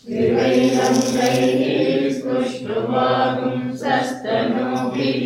स्त्रिवैरङ्गैः स्पृष्टुवागुं सस्तनूभिः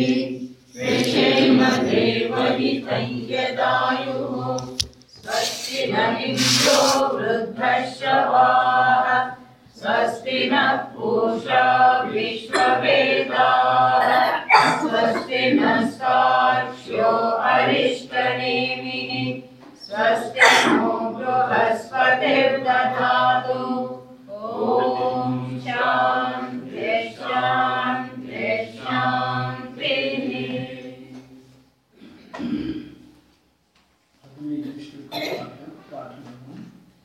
विषेमदेवहितं यदायुः स्वस्ति न इन्द्रो वृद्धश्रवाः स्वस्ति नः पूषा विश्ववेदाः स्वस्ति नस्ताक्ष्यो अरिष्टनेमिः स्वस्ति नो बृहस्पतिर्दधातु ॐ शान्ति शान्ति शान्तिः ಹದಿನೈದು ಶ್ಲೋಕ ಪಾಠ ಮಾಡೋಣ.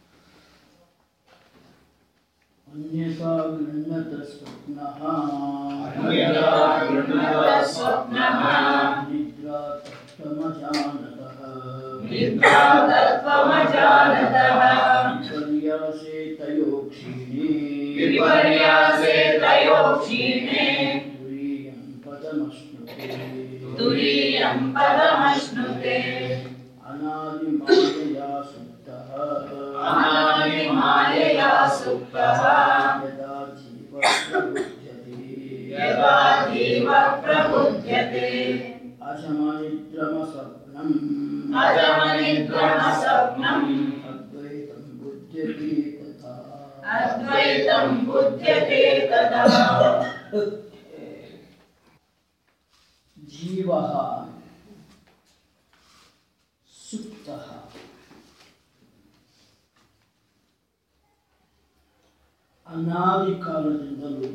ಅನ್ಯಥಾ ಗೃಹ್ಣತ ಸ್ವಪ್ನಃ ಅನ್ಯಥಾ ಗೃಹ್ಣತ ಸ್ವಪ್ನಃ ನಿದ್ರಾ ತತ್ವಮಜಾನತಃ ನಿದ್ರಾ ತತ್ವಮಜಾನತಃ ವಿಪರ್ಯಾಸೆ ತಯೋ ಕ್ಷೀಣೆ ವಿಪರ್ಯಾಸೆ ತಯೋ ಕ್ಷೀಣೆ ತುರೀಯಂ ಪದಮಶ್ನುತೆ ತುರೀಯಂ ಪದಮಶ್ನುತೆ ಅನಾದಿಮಾಯಯಾ ಸುಪ್ತಃ ಅನಾದಿಮಾಯಯಾ ಸುಪ್ತಃ ಯದಾ ಜೀವ ಪ್ರಬುಧ್ಯತೆ ಯದಾ ಜೀವ ಪ್ರಬುಧ್ಯತೆ ಅಜಮನಿದ್ರಮಸ್ವಪ್ನಂ ಅಜಮನಿದ್ರಮಸ್ವಪ್ನಂ ಅದ್ವೈತಂ ಬುದ್ಧ್ಯತೆ ತಥಾ ಅದ್ವೈತಂ ಬುಧ್ಯತೆ ತದಾ ಜೀವ ಸುಪ್ತ ಅನಾದಿ ಕಾಲದಿಂದಲೂ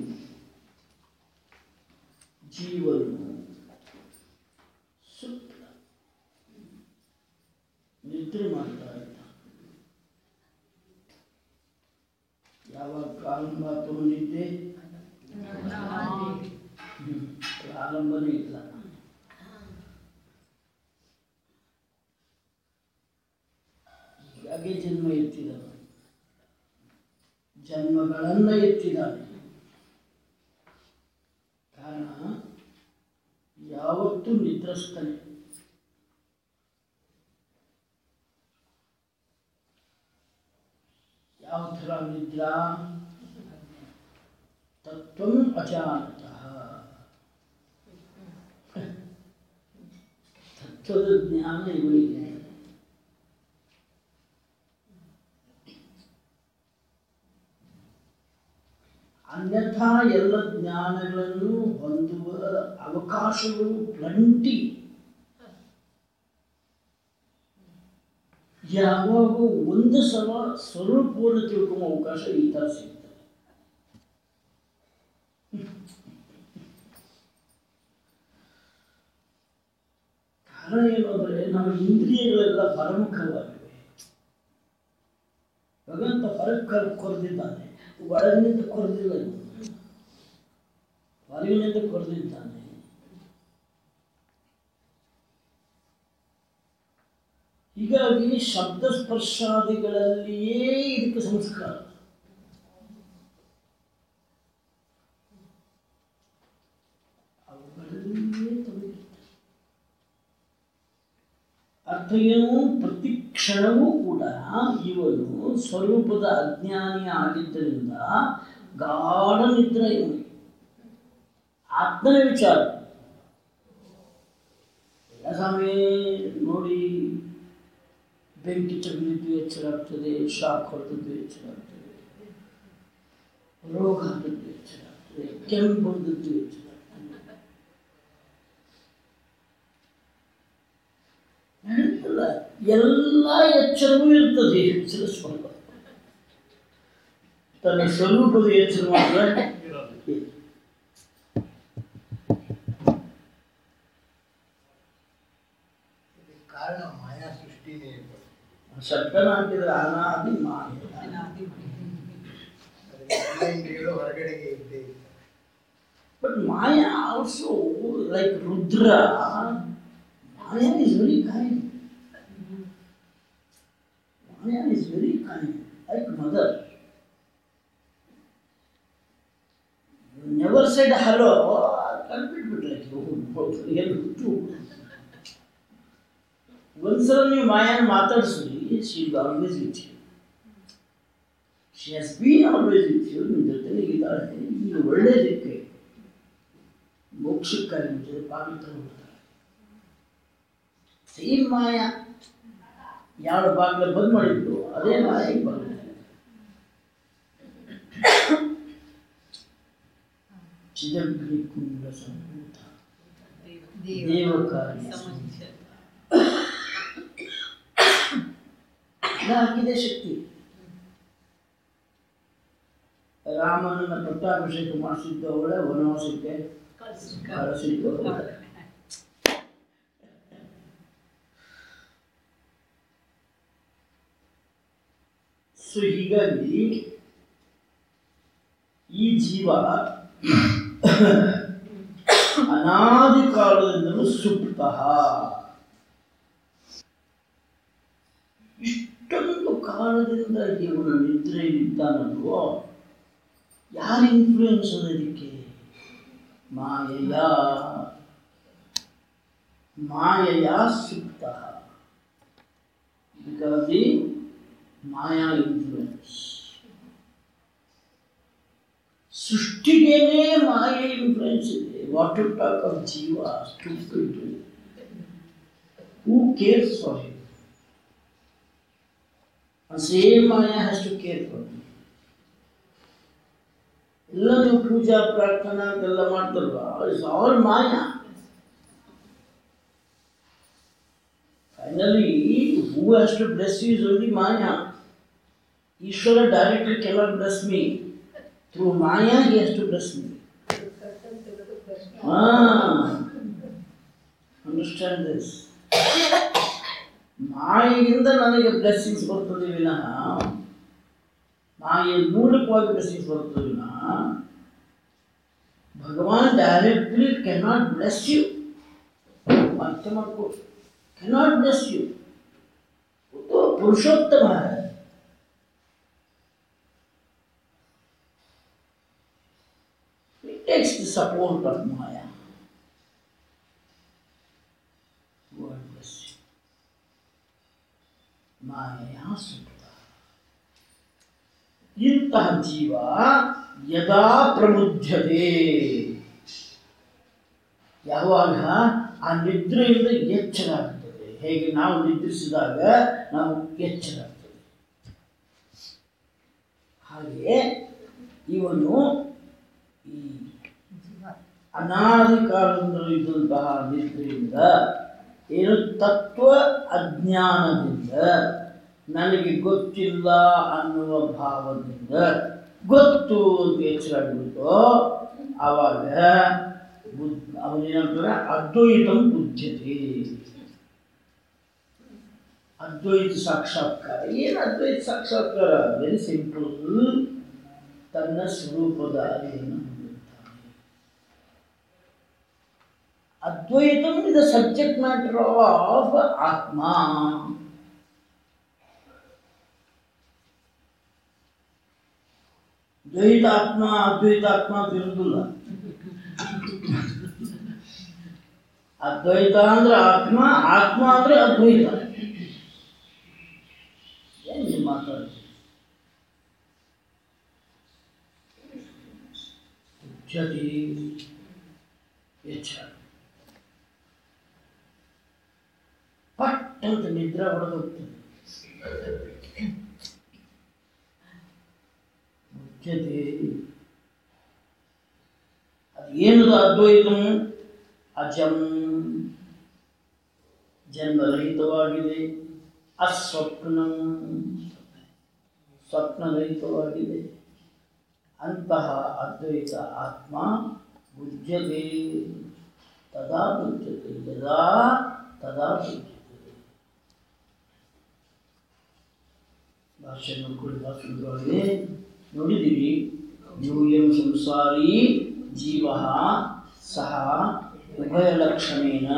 ಜೀವನು ಸುಪ್ತ ನಿದ್ರೆ ಮಾಡ್ತಾ ಇದ್ದ ಯಾವಾಗ ಪ್ರಾರಂಭ ತಗೊಂಡಿದ್ದೆ ಹ್ಮ್. ಪ್ರಾರಂಭನೇ ಇಲ್ಲ ಹೀಗಾಗಿ ಜನ್ಮ ಎತ್ತಿದನು ಜನ್ಮಗಳನ್ನ ಎತ್ತಿದ್ದಾನೆ ಕಾರಣ ಯಾವತ್ತೂ ನಿದ್ರಸ್ತಾನೆ ಯಾವ ಥರ ನಿದ್ರಾ ತತ್ವಂ ಅಜಾನತಃ ತತ್ವದ ಜ್ಞಾನ ಇವರಿಗೆ ಅನ್ಯಥಾ ಎಲ್ಲ ಜ್ಞಾನಗಳನ್ನು ಹೊಂದುವ ಅವಕಾಶಗಳು ಪ್ಲಂಟಿ ಯಾವಾಗ ಒಂದು ಸಲ ಸ್ವರೂಪವನ್ನು ತಿಳ್ಕೊಂಬ ಅವಕಾಶ ಈ ಥರ ಸಿಗ್ತದೆ ಕಾರಣ ಏನು ಅಂದರೆ ನಮ್ಮ ಇಂದ್ರಿಯಗಳೆಲ್ಲ ಪರಮುಖವಾಗಿವೆ ಭಗವಂತ ಹೊರಗೆ ಕೊರೆದಿದ್ದಾನೆ ಒಳಗಿನಿಂದ ಕೊರೆದಿಲ್ಲ ಇವನು. ಹೊರಗಿನಿಂದ ಕೊರೆದಿದ್ದಾನೆ ಹೀಗಾಗಿ ಶಬ್ದ ಸ್ಪರ್ಶಾದಿಗಳಲ್ಲಿಯೇ ಇದಕ್ಕೆ ಸಂಸ್ಕಾರ ಅವುಗಳಲ್ಲಿಯೇ ತೊಡಗಿರ್ತದೆ ಅರ್ಥ ಏನು ಪ್ರತಿ ಕ್ಷಣವೂ ಕೂಡ ಇವನು ಸ್ವರೂಪದ ಅಜ್ಞಾನಿ ಆಗಿದ್ದರಿಂದ ಗಾಢ ನಿದ್ರೆ ಇವನಿಗೆ ಆತ್ಮನ ವಿಚಾರ ಎಲ್ಲ ಸ್ವಾಮಿ ನೋಡಿ ಬೆಂಕಿ ತಗುಲಿದ್ದು ಎಚ್ಚರ ಆಗ್ತದೆ ಶಾಕ್ ಹೊಡೆದದ್ದು ಎಚ್ಚರ ಆಗ್ತದೆ ರೋಗ ಆದದ್ದು ಎಚ್ಚರ ಆಗ್ತದೆ ಕೆಂಪು ಹೊಡೆದದ್ದು ಎಚ್ಚರ ಆಗ್ತದೆ ಹೇಳ್ತಲ್ಲ ಎಲ್ಲ ಎಚ್ಚರವೂ ಇರ್ತದೆ ಎಚ್ಚರ ಸ್ವರೂಪ ತನ್ನ ಸ್ವರೂಪದ ಎಚ್ಚರ ಮಾತ್ರ ಇಲ್ಲ. ಇದಕ್ಕೆ ಕಾರಣ ಮಾಯಾ ಸೃಷ್ಟಿನೇ ಇರ್ಬೋದು. ಶಬ್ದನ ಹಾಕಿದ್ರೆ ಅನಾದಿ ಮಾಯ ಅದಕ್ಕೆ ಎಲ್ಲ ಇಂದ್ರಿಯಗಳು ಹೊರಗಡೆಗೆ ಇದ್ದೇ ಇರ್ತವೆ. But Maya also, like Rudra, Maya is very kind. Maya is very kind, like mother. You never said hello, ಕಲ್ಪಿಟ್ಬಿಟ್ಲೆ ಹೇಳ್ಬಿಟ್ಟು ಒಂದ್ಸಲ ನೀವು ಮಾಯನ ಮಾತಾಡಿಸ್ರಿ she always with you she has been always with you ನಿಮ್ಮ ಜೊತೆನೇ ಇದ್ದಾಳೆ ಈಗ ಒಳ್ಳೇದಕ್ಕೆ ಮೋಕ್ಷಕ್ಕಾಗಿ ನಿಮ್ಮ ಜೊತೆ ಪಾವಿತ್ರ ಹೋಗ್ತಾಳೆ ಸೇಮ್ ಮಾಯ ಯಾವ ಬಾಗಿಲ ಬಂದ್ ಮಾಡಿದ್ದು ಅದೇ ಮಾಯ ಈಗ ಬಂದಿದೆ ಚಿದಗ್ನಿ ಕುಂಡ ಸಂಭೂತ ದೇವಕಾರ್ಯ ಎಲ್ಲ ಹಾಕಿದೆ ಶಕ್ತಿ ರಾಮನನ್ನ ಪಟ್ಟಾಭಿಷೇಕ ಮಾಡಿಸಿದ್ದು ಅವಳೆ ವನವಾಸಕ್ಕೆ ಕಳಿಸಿದ್ದು ಅವಳೆ ಸೊ ಹೀಗಾಗಿ ಈ ಜೀವ ಅನಾದಿ ಕಾಲದಿಂದಲೂ ಸುಪ್ತ ಇಷ್ಟೊಂದು ಕಾಲದಿಂದ ಇವನು ನಿದ್ರೆಯಲ್ಲಿದ್ದಾನಲ್ವೋ ಯಾರು ಇನ್ಫ್ಲೂಯೆನ್ಸ್ ಅದಕ್ಕೆ ಮಾಯೆಯ ಮಾಯೆಯ ಸುಪ್ತ ಬಿಕಾಸ್ ದಿ ಮಾಯಾ ಇನ್ಫ್ಲೂಯೆನ್ಸ್ ಸೃಷ್ಟಿಗೇನೆ ಮಾಯೆ ಇನ್ಫ್ಲುಯೆನ್ಸ್ ಇದೆ water talk of jiva stupid who cares for him same maya has to care for him ಎಲ್ಲ ನೀವು ಪೂಜಾ ಪ್ರಾರ್ಥನಾ ಅಂತೆಲ್ಲ ಮಾಡ್ತಾರಲ್ವ it's all maya finally who has to bless you is only maya Ishwara directly cannot bless me through maya he has to bless me understand this ಮಾಯೆಯಿಂದ ನನಗೆ blessings ಬರ್ತದೆ ವಿನಃ ಮಾಯೆ ಮೂಲಕವಾಗಿ ಬ್ಲೆಸ್ಸಿಂಗ್ಸ್ ಬರ್ತದೆ ವಿನಃ ಭಗವಾನ್ ಡೈರೆಕ್ಟ್ಲಿ ಕೆನಾಟ್ ಬ್ಲೆಸ್ ಯು ಅರ್ಥ ಮಾಡ್ಕೋ ಕೆನಾಟ್ ಬ್ಲೆಸ್ ಯು ಪುರುಷೋತ್ತಮ है It takes the support of Maya. God bless you. ಮಾಯೆಯ ಸುತ್ತ ಇಂತಹ ಜೀವ ಯದಾ ಪ್ರಬುದ್ಧತೆ ಯಾವಾಗ ಆ ನಿದ್ರೆಯಿಂದ ಎಚ್ಚರ ಆಗ್ತದೆ ಹೇಗೆ ನಾವು ನಿದ್ರಿಸಿದಾಗ ನಾವು ಎಚ್ಚರ ಆಗ್ತದೆ ಹಾಗೆ ಇವನು ಈ ಅನಾದಿ ಕಾಲದಿಂದಲೂ ಇದ್ದಂತಹ ನಿದ್ರೆಯಿಂದ ಏನು ತತ್ವ ಅಜ್ಞಾನದಿಂದ ನನಗೆ ಗೊತ್ತಿಲ್ಲ ಅನ್ನುವ ಭಾವದಿಂದ ಗೊತ್ತು ಅಂತ ಎಚ್ಚರ ಆಗ್ಬಿಡ್ತು ಆವಾಗ ಬುದ್ಧ ಅವನೇನಂತಾರೆ ಅದ್ವೈತಂ ಬುದ್ಧತೆ ಅದ್ವೈತ ಸಾಕ್ಷಾತ್ಕಾರ ಏನು ಅದ್ವೈತ ಸಾಕ್ಷಾತ್ಕಾರ ವೆರಿ ಸಿಂಪಲ್ ತನ್ನ ಸ್ವರೂಪದ ಅರಿವನ್ನು ಹೊಂದುತ್ತಾನೆ Advaitam is the subject matter of atma ದ್ವೈತಾತ್ಮ ಅದ್ವೈತಾತ್ಮ ಅಂತ ಇರುವುದಿಲ್ಲ ಅದ್ವೈತ ಅಂದ್ರೆ ಆತ್ಮ ಆತ್ಮ ಅಂದ್ರೆ ಅದ್ವೈತ ಏನು ನೀವು ಮಾತಾಡ್ತೀರಿ ಜೊತೆ ಎಚ್ಚರ ಪಟ್ ಅಂತ ನಿದ್ರೆ ಹೊಡೆದೋಗ್ತದೆ ಮುಖ್ಯತೆ ಅದು ಏನದು ಅದ್ವೈತಂ ಅಜಂ ಜನ್ಮರಹಿತವಾಗಿದೆ ಅಸ್ವಪ್ನಂ ಸ್ವಪ್ನರಹಿತವಾಗಿದೆ ಅಂತಹ ಅದ್ವೈತ ಆತ್ಮ ಬುದ್ಧತೆ ತದಾ ಬುದ್ಧತೆ ಯದಾ ತದಾ ಬುದ್ಧತೆ ಭಾಷೆ ನೋಡ್ಕೊಳ್ಳಿ ಭಾಳ ಸುಂದರವಾಗಿದೆ ನೋಡಿದ್ದೀವಿ ಯೂಯಂ ಸಂಸಾರಿ ಜೀವ ಸಹ ಉಭಯಲಕ್ಷಣೇನ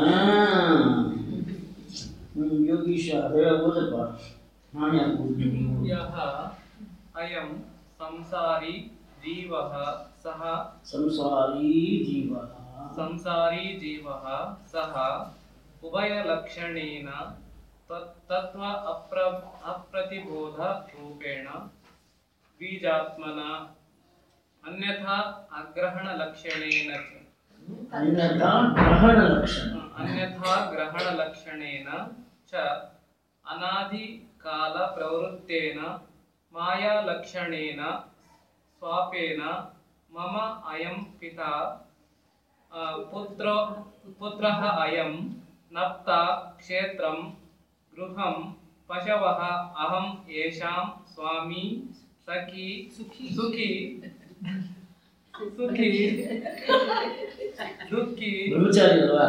ಹ್ಮ್, ಯೋಗೀಶ ಹೇಳ ಓದಪ್ಪ ನಾನು ಯಾಕೆ ಓದ್ತೀನಿ ನೀವು ಯಃ ಅಯಂ ಸಂಸಾರಿ ಜೀವಃ ಸಹ ಸಂಸಾರಿ ಜೀವ ಸಂಸಾರಿ ಜೀವಃ ಸಹ ಉಭಯಲಕ್ಷಣೇನ ತತ್- ತತ್ವ ಅಪ್ರ ಅಪ್ರತಿಬೋಧ ರೂಪೇಣ बीजात्मना अन्यथा अग्रहणलक्षणेन च अन्यथा ग्रहण लक्षण अन्यथा ग्रहणलक्षणेन च अनादिकालप्रवृत्तेन मायालक्षणेन स्वापेन मम अयं पिता अ, पुत्र पुत्रः अयं नप्ता क्षेत्रं गृहं पशवः अहं येषां स्वामी सखी सुखी सुखी सुखी दुःखी ಬ್ರಹ್ಮಚಾರಿ ಅಲ್ವಾ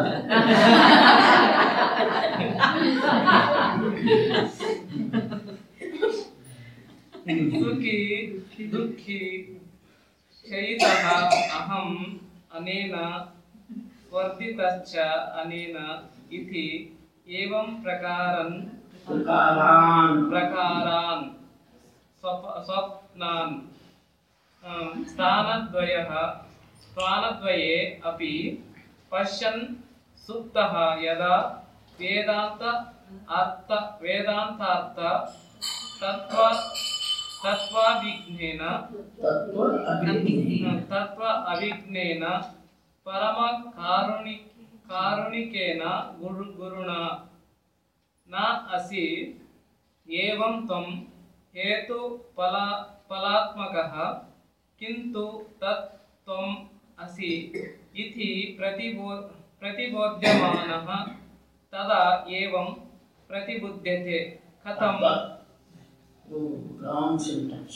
सुखी दुःखी शयितः अहम् अनेन वर्धितश्च अनेन इति एवं प्रकारन् ಪ್ರಕಾರಾನ್ प्रकारान् स्वप स्वप्नान् अं, स्थानद्वयः स्थानद्वये अपि पश्यन् सुप्तः यदा वेदान्त अर्थ वेदान्तार्थ तत्त्व तत्त्वाभिज्ञेन ತತ್ವ ಅಭಿಜ್ಞೆ तत्त्व अभिज्ञेन परम कारुणि कारुणिकेन गुरु गुरुणा न असि एवं त्वं हेतु फला फलात्मकः किन्तु तत् त्वम् असि इति प्रतिबो प्रतिबोध्यमानः तदा एवं प्रतिबुध्यते कथं ರಾಂಗ್ ಸೆಂಟೆನ್ಸ್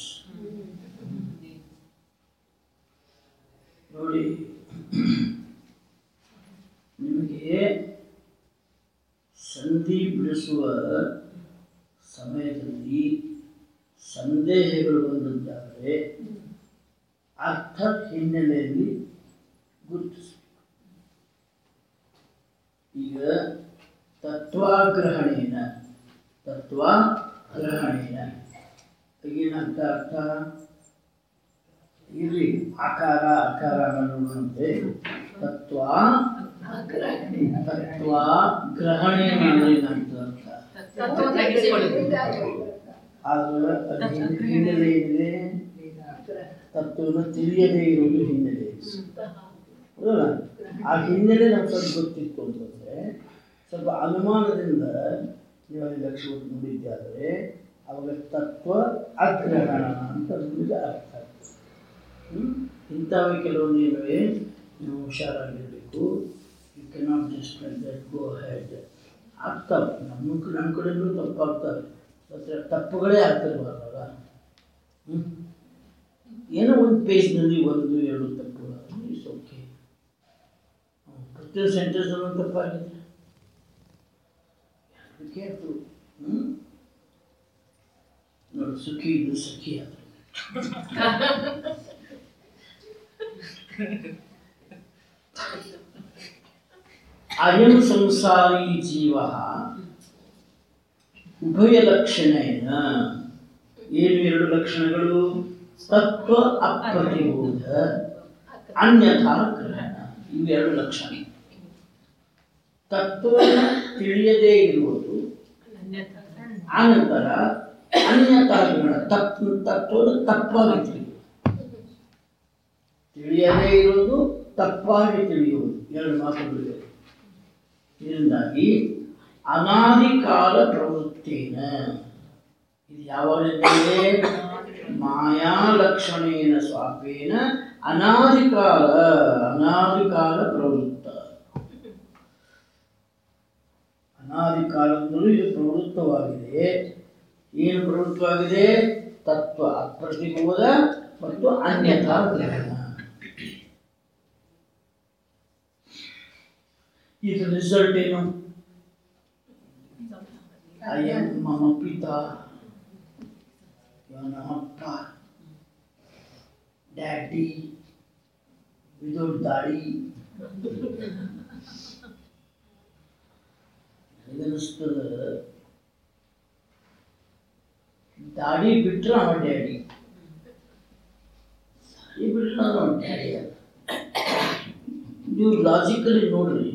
ನೋಡಿ ನಿಮಗೆ ಸಂಧಿ ಬಿಡಿಸುವ ಸಮಯದಲ್ಲಿ ಸಂದೇಹಗಳು ಬಂದಿದ್ದಾದರೆ ಅರ್ಥ ಹಿನ್ನೆಲೆಯಲ್ಲಿ ಗುರುತಿಸಬೇಕು ಈಗ ತತ್ವಾಗ್ರಹಣೇನ ತತ್ವಾಗ್ರಹಣೇನ ಏನಂತ ಅರ್ಥ ಇಲ್ಲಿ ಆಕಾರ ಆಕಾರ ನೋಡುವಂತೆ ತತ್ವ ತತ್ವ ಗ್ರಹಣೇನ ಅಂದ್ರೆ ಏನಂತ ಅರ್ಥ ಆದ್ರೆ ಅದು ಹಿನ್- ಹಿನ್ನೆಲೆ ಏನಿದೆ ತತ್ವವನ್ನು ತಿಳಿಯದೇ ಇರುವುದು ಹಿನ್ನೆಲೆ ಹೌದಲ್ಲ ಆ ಹಿನ್ನೆಲೆ ನಮ್ಗೆ ಸ್ವಲ್ಪ ಗೊತ್ತಿತ್ತು ಅಂತಂದ್ರೆ ಸ್ವಲ್ಪ ಅನುಮಾನದಿಂದ ನೀವು ಅಲ್ಲಿ ಲಕ್ಷ್ಯ ಕೊಟ್ಟು ನೋಡಿದ್ದಾದರೆ ಅವಾಗ ತತ್ವ ಅಗ್ರಹಣ ಅಂತ ನಿಮಗೆ ಅರ್ಥ ಆಗ್ತದೆ ಹ್ಮ್? ಇಂಥವೇ ಕೆಲವೊಂದು ಏನಿವೆ ನೀವು ಹುಷಾರಾಗಿರಬೇಕು you cannot just like that go head ಆಗ್ತವೆ ನಮ್ಮ ಕ- ನಮ್ಮ ಕಡೆಯಲ್ಲೂ ತಪ್ಪಾಗ್ತವೆ ಮತ್ತೆ ತಪ್ಪುಗಳೇ ಆಗ್ತಿರ್ಬಾರ್ದಲ್ಲ ಹ್ಞೂ ಏನೋ ಒಂದು ಪೇಜ್ನಲ್ಲಿ ಒಂದು ಎರಡು ತಪ್ಪುಗಳು ಇಟ್ಸ್ ಓಕೆ ಪ್ರತಿಯೊಂದು ಸೆಂಟೆನ್ಸಲ್ಲೂ ತಪ್ಪಾಗಿದೆ ಕೇರ್ಫುಲ್ ಹ್ಞೂ ನೋಡಿ ಸುಖಿ ಇದು ಸಖಿ ಅದು ಅಯಂ ಸಂಸಾರಿ ಜೀವ ಉಭಯ ಲಕ್ಷಣೇನ ಏನು ಎರಡು ಲಕ್ಷಣಗಳು ತತ್ವ ಅಪ್ರತಿಬೋಧ ಅನ್ಯಥಾ ಗ್ರಹಣ ಇವೆರಡು ಲಕ್ಷಣ ತತ್ವವನ್ನು ತಿಳಿಯದೇ ಇರುವುದು ಆನಂತರ ಅನ್ಯಥಾ ಗ್ರಹಣ ತತ್ವ ತತ್ವವನ್ನು ತಪ್ಪಾಗಿ ತಿಳಿಯುವುದು ತಿಳಿಯದೇ ಇರುವುದು ತಪ್ಪಾಗಿ ತಿಳಿಯುವುದು ಎರಡು ಮಾತುಗಳಿವೆ ಇದರಿಂದಾಗಿ ಅನಾದಿ ಕಾಲ ಪ್ರವೃತ್ತೇನ ಇದು ಯಾವಾಗಲಿದೆ ಮಾಯಾ ಲಕ್ಷಣೇನ ಸ್ವಾಪೇನ ಅನಾದಿ ಕಾಲ ಅನಾದಿ ಕಾಲ ಪ್ರವೃತ್ತ ಅನಾದಿ ಕಾಲದಿಂದಲೂ ಇದು ಪ್ರವೃತ್ತವಾಗಿದೆ ಏನು ಪ್ರವೃತ್ತವಾಗಿದೆ ತತ್ವ ಅಪ್ರತಿಬೋಧ ಮತ್ತು ಅನ್ಯಥಾ ಗ್ರಹಣ ಇದು ರಿಸಲ್ಟ್ ಏನು ಅಯ್ಯಂ ಮಮ ಪಿತಾ ಇವನ ಅಪ್ಪ ಡ್ಯಾಡಿ ವಿದೌಟ್ ದಾಡಿ ನನಗನ್ನಿಸ್ತದ ದಾಡಿ ಬಿಟ್ರೆ ಅವ ಡ್ಯಾಡಿ ದಾಡಿ ಬಿಟ್ರೆ ಅವ ಡ್ಯಾಡಿ ಅಲ್ಲ ನೀವು ಲಾಜಿಕಲಿ ನೋಡ್ರಿ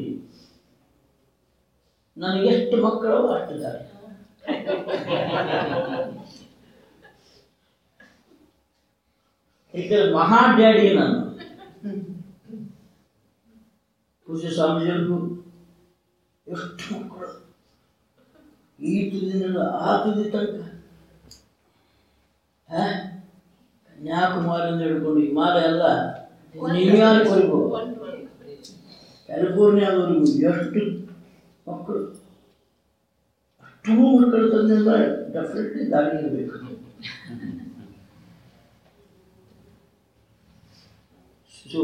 ನನಗೆ ಎಷ್ಟು ಮಕ್ಕಳು ಅಷ್ಟು ದಾರಿ ಯಾಕಂದ್ರೆ ಮಹಾ ಡ್ಯಾಡಿ ನಾನು ಪೂಜ್ಯ ಸ್ವಾಮೀಜಿಯವ್ರಿಗೂ ಎಷ್ಟು ಮಕ್ಕಳು ಈ ತುದಿನಿಂದ ಆ ತುದಿ ತನಕ ಹ? ಕನ್ಯಾಕುಮಾರಿಯಿಂದ ಹಿಡ್ಕೊಂಡು ಹಿಮಾಲಯ ಎಲ್ಲ ನ್ಯೂಯಾರ್ಕ್ವರೆಗೂ ಕ್ಯಾಲಿಫೋರ್ನಿಯಾದವರೆಗೂ ಎಷ್ಟು ಮಕ್ಕಳು ಅಷ್ಟೂ ಮಕ್ಕಳು ತಂದೆಲ್ಲ ಡೆಫಿನೆಟ್ಲಿ ದಾರಿ ಇರಬೇಕು ಸೊ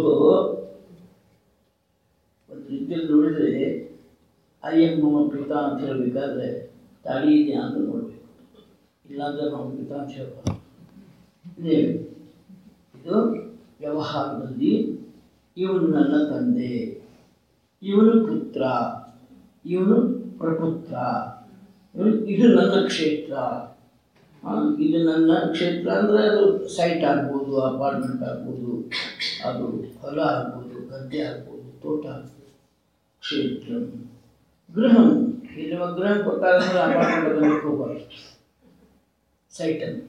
ಒಂದು ರೀತಿಯಲ್ಲಿ ನೋಡಿದರೆ ಅಯ್ಯಂ ಮಮ ಪಿತಾ ಅಂತ ಹೇಳಬೇಕಾದ್ರೆ ದಾಡಿ ಇದೆಯಾ ಅಂತ ನೋಡಬೇಕು ಇಲ್ಲಾಂದ್ರೆ ನಾವು ಪಿತಾ ಅಂತ ಹೇಳ್ಬಾರ್ದು ಇದೇ ಇದು ವ್ಯವಹಾರದಲ್ಲಿ ಇವನು ನನ್ನ ತಂದೆ ಇವನು ಪುತ್ರ ಇವನು ಪ್ರಪುತ್ರ ಇವನು- ಇದು ನನ್ನ ಕ್ಷೇತ್ರ ಆ, ಇದು ನನ್ನ ಕ್ಷೇತ್ರ ಅಂದರೆ ಅದು ಸೈಟ್ ಆಗ್ಬೋದು ಅಪಾರ್ಟ್ಮೆಂಟ್ ಆಗ್ಬೋದು ಅದು ಹೊಲ ಆಗ್ಬೋದು ಗದ್ದೆ ಆಗ್ಬೋದು ತೋಟ ಆಗ್ಬೋದು ಕ್ಷೇತ್ರ ಗೃಹ ಇಲ್ಲಿ ಒಂದು ಗೃಹ ಕೊಟ್ಟಾಗ ಅಪಾರ್ಟ್ಮೆಂಟ್ ಬಂದಕ್ಕೆ ಹೋಗಬಾರ್ದು ಸೈಟನ್ನು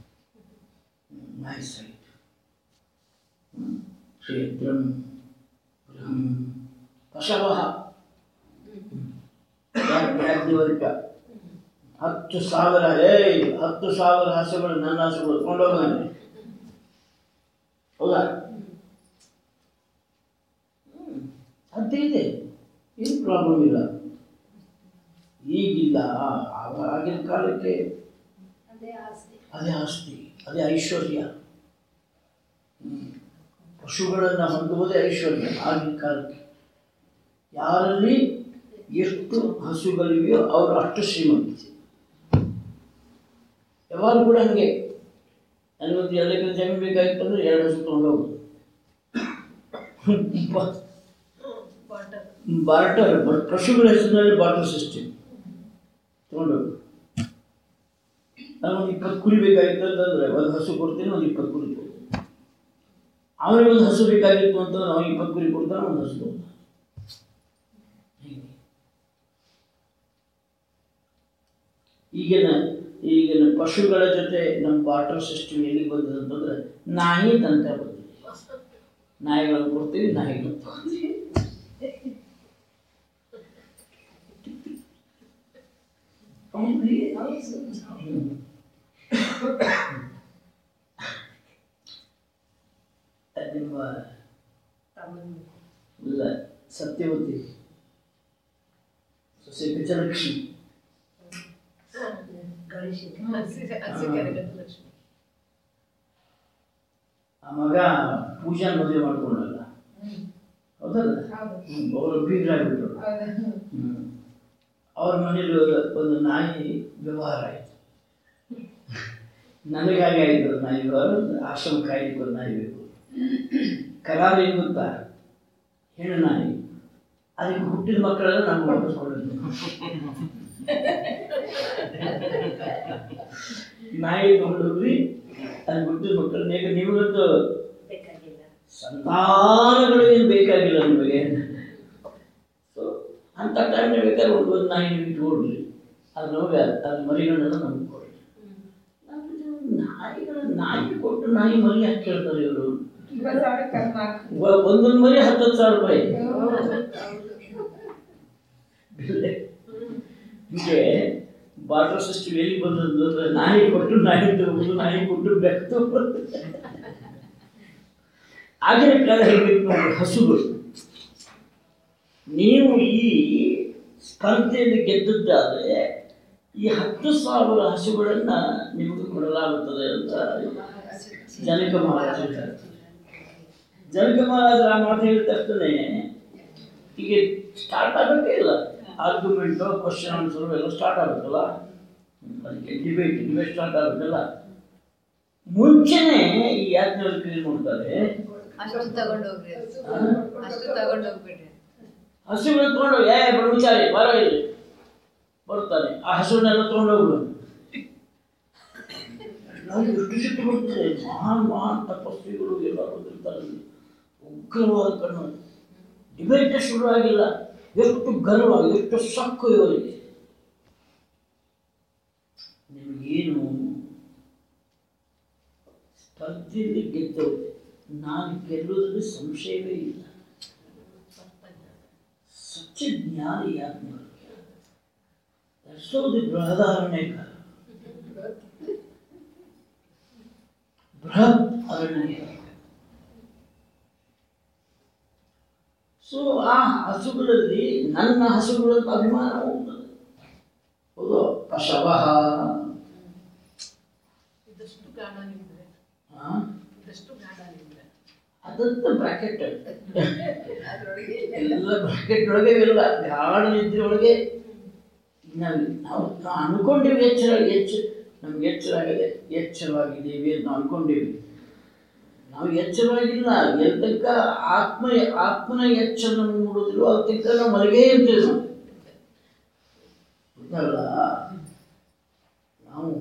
ನೈಸ್ ಸೈಟ್ ಕ್ಷೇತ್ರಂ ಗೃಹಂ ಪಶವಃ ಯಾಜ್ಞವಲ್ಕ ಹತ್ತು ಸಾವಿರ ಏಯ್ ಹತ್ತು ಸಾವಿರ ಹಸುಗಳು ನನ್ನ ಹಸುಗಳು ಕೊಂಡೋಗಾನೆ ಹೌದಾ ಹ್ಮ್. ಸಾಧ್ಯ ಇದೆ ಏನು ಪ್ರಾಬ್ಲಮ್ ಇಲ್ಲ ಈಗಿಲ್ಲ ಆಗ- ಆಗಿನ ಕಾಲಕ್ಕೆ ಅದೇ ಆಸ್ತಿ ಅದೇ ಐಶ್ವರ್ಯ ಹ್ಮ್. ಪಶುಗಳನ್ನು ಹೊಂದುವುದೇ ಐಶ್ವರ್ಯ ಆಗಿನ ಕಾಲಕ್ಕೆ ಯಾರಲ್ಲಿ ಎಷ್ಟು ಹಸುಗಳಿವೆಯೋ ಅವರು ಅಷ್ಟು ಶ್ರೀಮಂತ ಯಾವಾಗ ಕೂಡ ಹಂಗೆ ನನಗೊಂದು ಎರಡು ಎಕರೆ ಜಮೀನು ಬೇಕಾಗಿತ್ತು ಅಂದ್ರೆ ಎರಡು ಹಸು ತೊಗೊಂಡು ಹೋಗೋದು ಬಾರ್ಟರ್ ಪಶುಗಳ ಹೆಸರಿನಲ್ಲಿ ಬಾರ್ಟರ್ ಸಿಸ್ಟಮ್ ತೊಗೊಂಡೋಗು ನನಗೊಂದು ಇಪ್ಪತ್ತು ಕುರಿ ಬೇಕಾಗಿತ್ತು ಅಂತಂದ್ರೆ ಒಂದು ಹಸು ಕೊಡ್ತೀನಿ ಒಂದು ಇಪ್ಪತ್ತು ಕುರಿ ಕೊಡ್ತೀನಿ ಅವನಿಗೆ ಒಂದು ಹಸು ಬೇಕಾಗಿತ್ತು ಅಂತಂದ್ರೆ ಅವ್ನು ಇಪ್ಪತ್ತು ಕುರಿ ಕೊಡ್ತಾನೆ ಒಂದು ಹಸು ಕೊಡ್ತಾನೆ ಹೀಗೆ. ಈಗಿನ ಈಗಿನ ಪಶುಗಳ ಜೊತೆ ನಮ್ಮ ಬಾರ್ಟರ್ ಸಿಸ್ಟಮ್ ಎಲ್ಲಿಗೆ ಬಂದಿದೆ ಅಂತಂದ್ರೆ ನಾಯಿ ತನಕ ಬಂದಿದೆ ನಾಯಿಗಳನ್ನು ಕೊಡ್ತೀವಿ ನಾಯಿಗಳನ್ನು ತಗೊಳ್ತೀವಿ ಹ್ಮ್. ಅದು ನಿಮ್ಮ ಇಲ್ಲ ಸತ್ಯವತಿ ಸೊಸೆ ಗಜಲಕ್ಷ್ಮಿ ಆ ಮಗ ಪೂಜಾ ಮದುವೆ ಮಾಡ್ಕೊಂಡಲ್ಲ ಹೌದಲ್ಲ ಹ್ಮ್, ಅವರು ಬೀಗರಾಗ್ಬಿಟ್ರು ಹ್ಮ್. ಅವ್ರ ಮನೇಲಿ ಒಂದು- ಒಂದು ನಾಯಿ ವ್ಯವಹಾರ ಆಯಿತು ನನಗಾಗಿ ಆಯಿತು ಅದು ನಾಯಿ ವ್ಯವಹಾರ ಆಶ್ರಮ ಕಾಯ್ಲಿಕ್ಕೆ ಒಂದು ನಾಯಿ ಬೇಕು ಕರಾರು ಏನು ಗೊತ್ತಾ ಹೆಣ್ಣು ನಾಯಿ ಅದಕ್ಕೆ ಹುಟ್ಟಿದ ಮಕ್ಕಳೆಲ್ಲ ನಮ್ಗೆ ವಾಪಸ್ ಕೊಡೋದು ನಾಯಿ ತಗೊಂಡೋಗ್ರಿ ಅದಕ್ಕೆ ಹುಟ್ಟಿದ ಮಕ್ಕಳನ್ನ ಈಗ ನಿಮಗಂತೂ ಸಂತಾನಗಳು ಏನು ಬೇಕಾಗಿಲ್ಲ ನಿಮಗೆ ಸೊ ಅಂಥ ಟೈಮ್ ಬೇಕಾದ್ರೆ ಒಂದು ಒಂದು ನಾಯಿ ನೀವು ಇಟ್ಕೊಡ್ರಿ ಅದು ನಮಗೆ ಅದು ಮರಿಗಳನ್ನೆಲ್ಲ ನಮ್ಗೆ ಕೊಡ್ರಿ ನಮ್ದು ನಾಯಿಗಳ ನಾಯಿ ಕೊಟ್ಟು ನಾಯಿ ಮರಿ ಯಾಕೆ ಕೇಳ್ತಾರೆ ಇವರು ಒಂದೊಂದು ಮರಿ ಹತ್ತತ್ತು ಸಾವಿರ ರೂಪಾಯಿ ಹೀಗೆ ಬಾರ್ಡರ್ ಸಿಸ್ಟಮ್ ಎಲ್ಲಿ ಬಂದದ್ದು ನಾಯಿ ಕೊಟ್ಟು ನಾಯಿ ತಗೋದು ನಾಯಿ ಕೊಟ್ಟು ಬೆಕ್ಕು ತಗೋದು ಆಗಿನ ಕಾಲ ಹೇಗಿತ್ತು ನೋಡಿ ಹಸುಗಳು ನೀವು ಈ ಸ್ಪರ್ಧೆಯಲ್ಲಿ ಗೆದ್ದದ್ದಾದರೆ ಈ ಹತ್ತು ಸಾವಿರ ಹಸುಗಳನ್ನ ನಿಮಗೆ ಕೊಡಲಾಗುತ್ತದೆ ಅಂತ ಜನಕ ಮಹಾರಾಜ ಹೇಳ್ತಾರೆ ಜನಕ ಮಹಾರಾಜ ಆ ಮಾತು ಹೇಳಿದ ತಕ್ಷಣ ಈಗ ಸ್ಟಾರ್ಟ್ ಆಗೋಕ್ಕೆ ಇಲ್ಲ ಆರ್ಗ್ಯುಮೆಂಟು ಕ್ವಶನ್ ಆನ್ಸರು ಎಲ್ಲ ಸ್ಟಾರ್ಟ್ ಆಗುತ್ತಲ್ಲ ಅದಕ್ಕೆ ಡಿಬೇಟ್ ಡಿಬೇಟ್ ಸ್ಟಾರ್ಟ್ ಆಗುತ್ತಲ್ಲ ಮುಂಚೆನೆ ಈ ಯಾಜ್ಞವಲ್ಕ ಏನು ಮಾಡ್ತಾರೆ ಅಷ್ಟು ತಗೊಂಡೋಗ್ರಿ ಅಷ್ಟು ತಗೊಂಡೋಗ್ಬಿಡ್ರಿ ಹಸುಗಳನ್ನ ತಗೊಂಡು ಏ ಬ್ರಹ್ಮಚಾರಿ ಬರೋ ಇಲ್ಲಿ ಬರ್ತಾನೆ ಆ ಹಸುವನ್ನೆಲ್ಲ ತಗೊಂಡೋಗ್ಬಿಡು ನಾವು ಎಷ್ಟು ಸಿಟ್ಟು ಬರ್ತದೆ ಮಹಾನ್ ಮಹಾನ್ ತಪಸ್ವಿಗಳು ಎಲ್ಲ ಬಂದಿರ್ತಾರೆ ಅಲ್ಲಿ. ಉಗ್ರವಾದ ಕಣ್ಣು ಡಿಬೇಟ್ ಶುರು ಆಗಿಲ್ಲ ಎಷ್ಟು ಗರ್ವ ಎಷ್ಟು ಸಕ್ಕು ಇವರಿಗೆ ನಿಮಗೇನು ಸ್ಪರ್ಧೆಯಲ್ಲಿ ಗೆದ್ದವರೆ ನಾನು ಗೆಲ್ಲುವುದರಲ್ಲಿ ಸಂಶಯವೇ ಇಲ್ಲ ಸಚ್ಚ ಜ್ಞಾನಿ ಆತ್ಮ ದರ್ಶೋದು ಬೃಹದಾರಣ್ಯಕ ಬೃಹತ್ ಅರಣ್ಯ ಸೊ ಆ ಹಸುಗಳಲ್ಲಿ ನನ್ನ ಹಸುಗಳಲ್ಲಿ ಅಭಿಮಾನ ಹೋಗ್ತದೆ ಹೌದು ಪಶವ ಇದಷ್ಟು ಗಾಢ ನಿಂದ್ರೆ ಇದಷ್ಟು ಗಾಢ ನಿಂದ್ರೆ ಅದಂತ ಬ್ರಾಕೆಟ್ ಅದ್ರೊಳಗೆ ಎಲ್ಲ ಬ್ರಾಕೆಟ್ ಒಳಗೆ ಇಲ್ಲ ಗಾಢ ನಿದ್ರೆ ಒಳಗೆ ನಾವು ನಾವು ನಾವು ಅನ್ಕೊಂಡಿವಿ ಎಚ್ಚರ ಎಚ್ಚ ನಮ್ಗೆ ಎಚ್ಚರ ಆಗಿದೆ ಎಚ್ಚರವಾಗಿದ್ದೀವಿ ಅಂತ ನಾವು ಅನ್ಕೊಂಡಿವಿ ನಾವು ಎಚ್ಚರವಾಗಿಲ್ಲ ಎಲ್ ತನಕ ಆತ್ಮ ಆತ್ಮನ ಎಚ್ಚರ ನಮ್ಗೆ ಮೂಡೋದಿಲ್ಲ ಅಲ್ಲಿ ತನಕ ನಾವು ಮಲಗೇ ಇರ್ತೀವಿ ನಾವು ಗೊತ್ತಲ್ಲ ನಾವು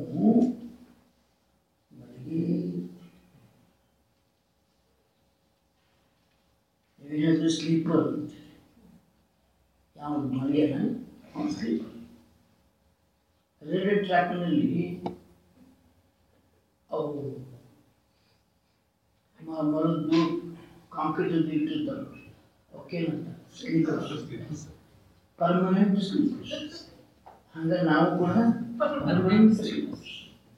ಮಲಗೇ ನೀವೇನಾದ್ರೂ ಸ್ಲೀಪರ್ ಅಂತೀರಿ ಯಾವ ಮಳೆಯನ ಅವನು ಸ್ಲೀಪರ್ ರೈಲ್ವೆ ಟ್ರ್ಯಾಕ್ನಲ್ಲಿ ಅವು ಮ- ಮರದ್ದು ಕಾಂಕ್ರೀಟ್ ಇಟ್ಟಿರ್ತಾರೆ ಓಕೆನಂತ ಸ್ಲೀಪರ್ಸ್ ಪರ್ಮನೆಂಟ್ ಸ್ಲೀಪರ್ಸ್ ಹಂಗೆ ನಾವು ಕೂಡ ಪರ್ಮನೆಂಟ್ ಸ್ಲೀಪರ್ಸ್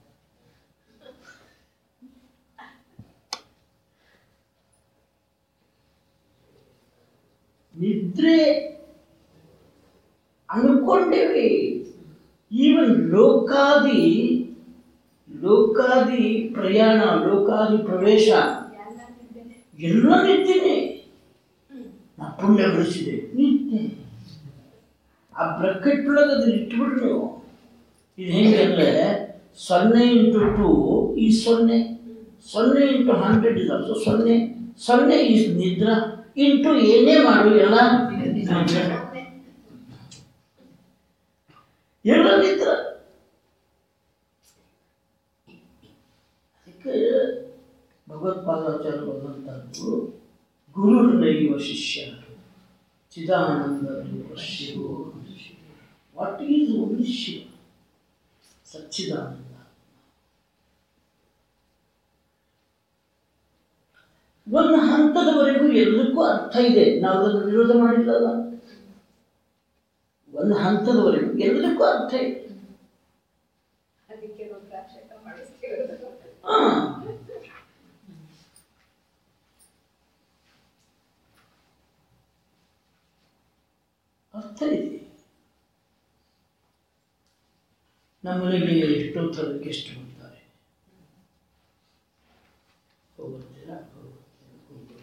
ನಿದ್ರೆ ಅನ್ಕೊಂಡೇವಿ ಈವನ್ ಲೋಕಾದಿ ಲೋಕಾದಿ ಪ್ರಯಾಣ ಲೋಕಾದಿ ಪ್ರವೇಶ ಎಲ್ಲ ನಿದ್ದೇನೆ ನಾ ಪುಣ್ಯ ಗಳಿಸಿದೆ ನಿದ್ದೆ ಆ ಬ್ರಕೆಟ್ ಒಳಗೆ ಅದನ್ನ ಇಟ್ಬಿಡ್ರಿ ನೀವು ಇದು ಹೆಂಗಂದ್ರೆ ಸೊನ್ನೆ ಇಂಟು ಟು ಈ ಸೊನ್ನೆ ಸೊನ್ನೆ ಇಂಟು ಹಂಡ್ರೆಡ್ ಇಸ್ ಆಲ್ಸೋ ಸೊನ್ನೆ ಸೊನ್ನೆ ಈಸ್ ನಿದ್ರಾ ಇಂಟು ಏನೇ ಮಾಡು ಎಲ್ಲ ನಿದ್ರೆ. ಎಲ್ಲ ನಿದ್ರ ಅದಕ್ಕೆ ಭಗವತ್ಪಾದಾಚಾರ್ಯ ಬಂದಂಥದ್ದು ಗುರುರ್ನೈವ ಶಿಷ್ಯ ಚಿದಾನಂದ ರೂಪ ಶಿವೋ what is only Shiva Sachchidananda ಒಂದು ಹಂತದವರೆಗೂ ಎಲ್ಲದಕ್ಕೂ ಅರ್ಥ ಇದೆ ನಾವು ಅದನ್ನು ವಿರೋಧ ಮಾಡಿಲ್ಲಲ್ಲ ಒಂದು ಹಂತದವರೆಗೂ ಎಲ್ಲದಕ್ಕೂ ಅರ್ಥ ಇದೆ ಅದಕ್ಕೆ ರುದ್ರಾಕ್ಷಕ ಮಾಡಿಸ್ತಿರೋದು ಹಾ. ಅರ್ಥ ಇದೆ ನಮ್ಮನೆಗೆ ಎಷ್ಟೋ ಥರದ ಗೆಸ್ಟ್ ಬರ್ತಾರೆ ಹೋಗ್ಬರ್ತೀರಾ ಹೋಗ್ಬರ್ತೀರಾ, ಹೋಗ್ಬರ್ತೀರಾ.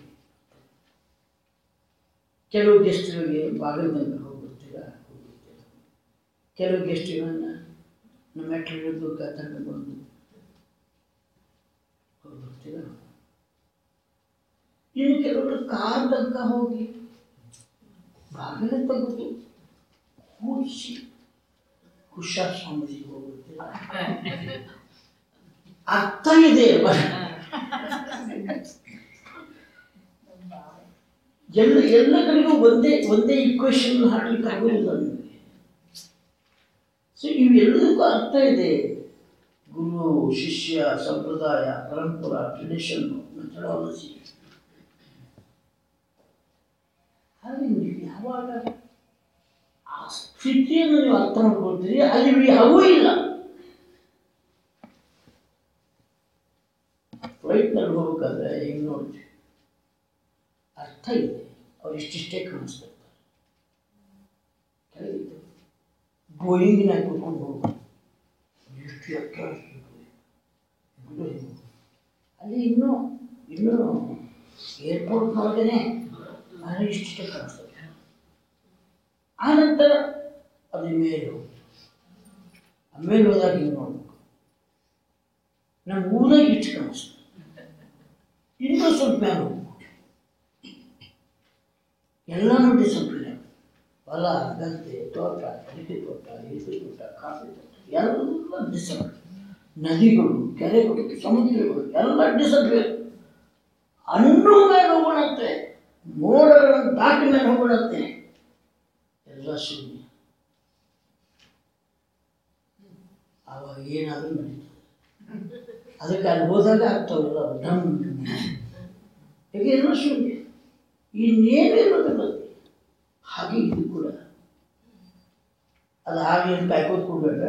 ಕೆಲವು ಗೆಸ್ಟ್ಗಳಿಗೆ ಬಾಗಿಲ್ದಂಗೆ ಹೋಗ್ಬರ್ತೀರಾ ಹೋಗ್ಬರ್ತೀರಾ ಕೆಲವು ಗೆಸ್ಟ್ಗಳನ್ನ ನಮ್ಮ ಮೆಟ್ರಿದ್ದು ಕರ್ಕೊಂಡು ಬಂದು ಹೋಗ್ಬರ್ತೀರಾ ಇನ್ನು ಕೆಲವರು ಕಾರ್ ತನಕ ಹೋಗಿ ಬಾಗಿಲ ತೆಗೆದು ಕೂಡಿಸಿ ಹುಷಾ ಸ್ವಾಮೀಜಿಗೆ ಹೋಗ್ಬಿಡ್ತೀರಾ ಅರ್ಥ ಇದೆ ಎಲ್ಲ ಎಲ್ಲ ಕಡೆಗೂ ಒಂದೇ ಒಂದೇ ಇಕ್ವೇಶನ್ ಹಾಕ್ಲಿಕ್ಕೆ ಆಗೋದಿಲ್ಲ ನಿಮಗೆ ಸೊ ಇವೆಲ್ಲದಕ್ಕೂ ಅರ್ಥ ಇದೆ ಗುರು ಶಿಷ್ಯ ಸಂಪ್ರದಾಯ ಪರಂಪರಾ ಟ್ರೆಡಿಷನ್ ಮೆಥಡಾಲಜಿ ಹಾಗೆ ನೀವು ಯಾವಾಗ ಆ ಸ್ಥಿತಿಯನ್ನು ನೀವು ಅರ್ಥ ಮಾಡ್ಕೊಳ್ತೀರಿ ಅಲ್ಲಿ ಇವು ಯಾವೂ ಇಲ್ಲ ಫ್ಲೈಟ್ನಲ್ಲಿ ಹೋಗ್ಬೇಕಾದ್ರೆ ಹಿಂಗೆ ನೋಡ್ತೀವಿ ಅರ್ಥ ಇದೆ ಅವ್ರು ಇಷ್ಟಿಷ್ಟೇ ಕಾಣಿಸ್ತಿರ್ತಾರೆ ಕೆಳಗಿದ್ದು ಬೋಯಿಂಗ್ನಾಗ ಕೂತ್ಕೊಂಡು ಹೋಗ್ಬೇಕು ಎಷ್ಟು ಎತ್ತರ ಇರ್ಬೇಕು. ಇದು ಇದು. ಅಲ್ಲಿ ಇನ್ನೂ ಇನ್ನೂ ಏರ್ಪೋರ್ಟ್ನೊಳಗೇನೆ ಆದರೆ ಇಷ್ಟಿಷ್ಟೇ ಕಾಣಿಸ್ತದೆ ಆ ನಂತರ ಅದು ಮೇಲೆ ಹೋಗ್ತದೆ ಆ ಮೇಲೆ ಹೋದಾಗ ಹಿಂಗೆ ನೋಡ್ಬೇಕು ನಮ್ಮ ಊರಾಗ ಇಷ್ಟು ಕಾಣಿಸ್ತದೆ ಇನ್ನೂ ಸ್ವಲ್ಪ ಮೇಲೆ ಹೋಗ್ಬೇಕು ಎಲ್ಲನೂ ಡಿಸಿಪ್ಲಿನ್ ಹೊಲ ಗದ್ದೆ ತೋಟ ಅಡಿಕೆ ತೋಟ ಈಸೆ ತೋಟ ಕಾಫಿ ತೋಟ ಎಲ್ಲ ಡಿಸಿಪ್ಲಿನ್ ನದಿಗಳು ಕೆರೆಗಳು ಸಮುದ್ರಗಳು ಎಲ್ಲ ಡಿಸಿಪ್ಲಿನ್ ಅನ್ನೂ ಮೇಲೆ ಹೋಗೋಣಂತೆ ಮೋಡಗಳನ್ನು ದಾಟಿ ಮೇಲೆ ಹೋಗೋಣಂತೆ ಎಲ್ಲ ಶೂನ್ಯ ಆವಾಗ ಏನಾದರೂ ನಡೀತದೆ ಅದಕ್ಕೆ ಅಲ್ಲಿ ಹೋದಾಗ ಆಗ್ತಾವಲ್ಲ ಢಮ್ ಹೇಗೆ ಎಲ್ಲ ಶೂನ್ಯ ಇನ್ನೇನಿರೋದಿಲ್ಲ ಹಾಗೆ ಇದು ಕೂಡ ಅದು ಹಾಗೆ ಅಂತ ಕಾಯ್ಕೋತ್ ಕೊಡ್ಬೇಕ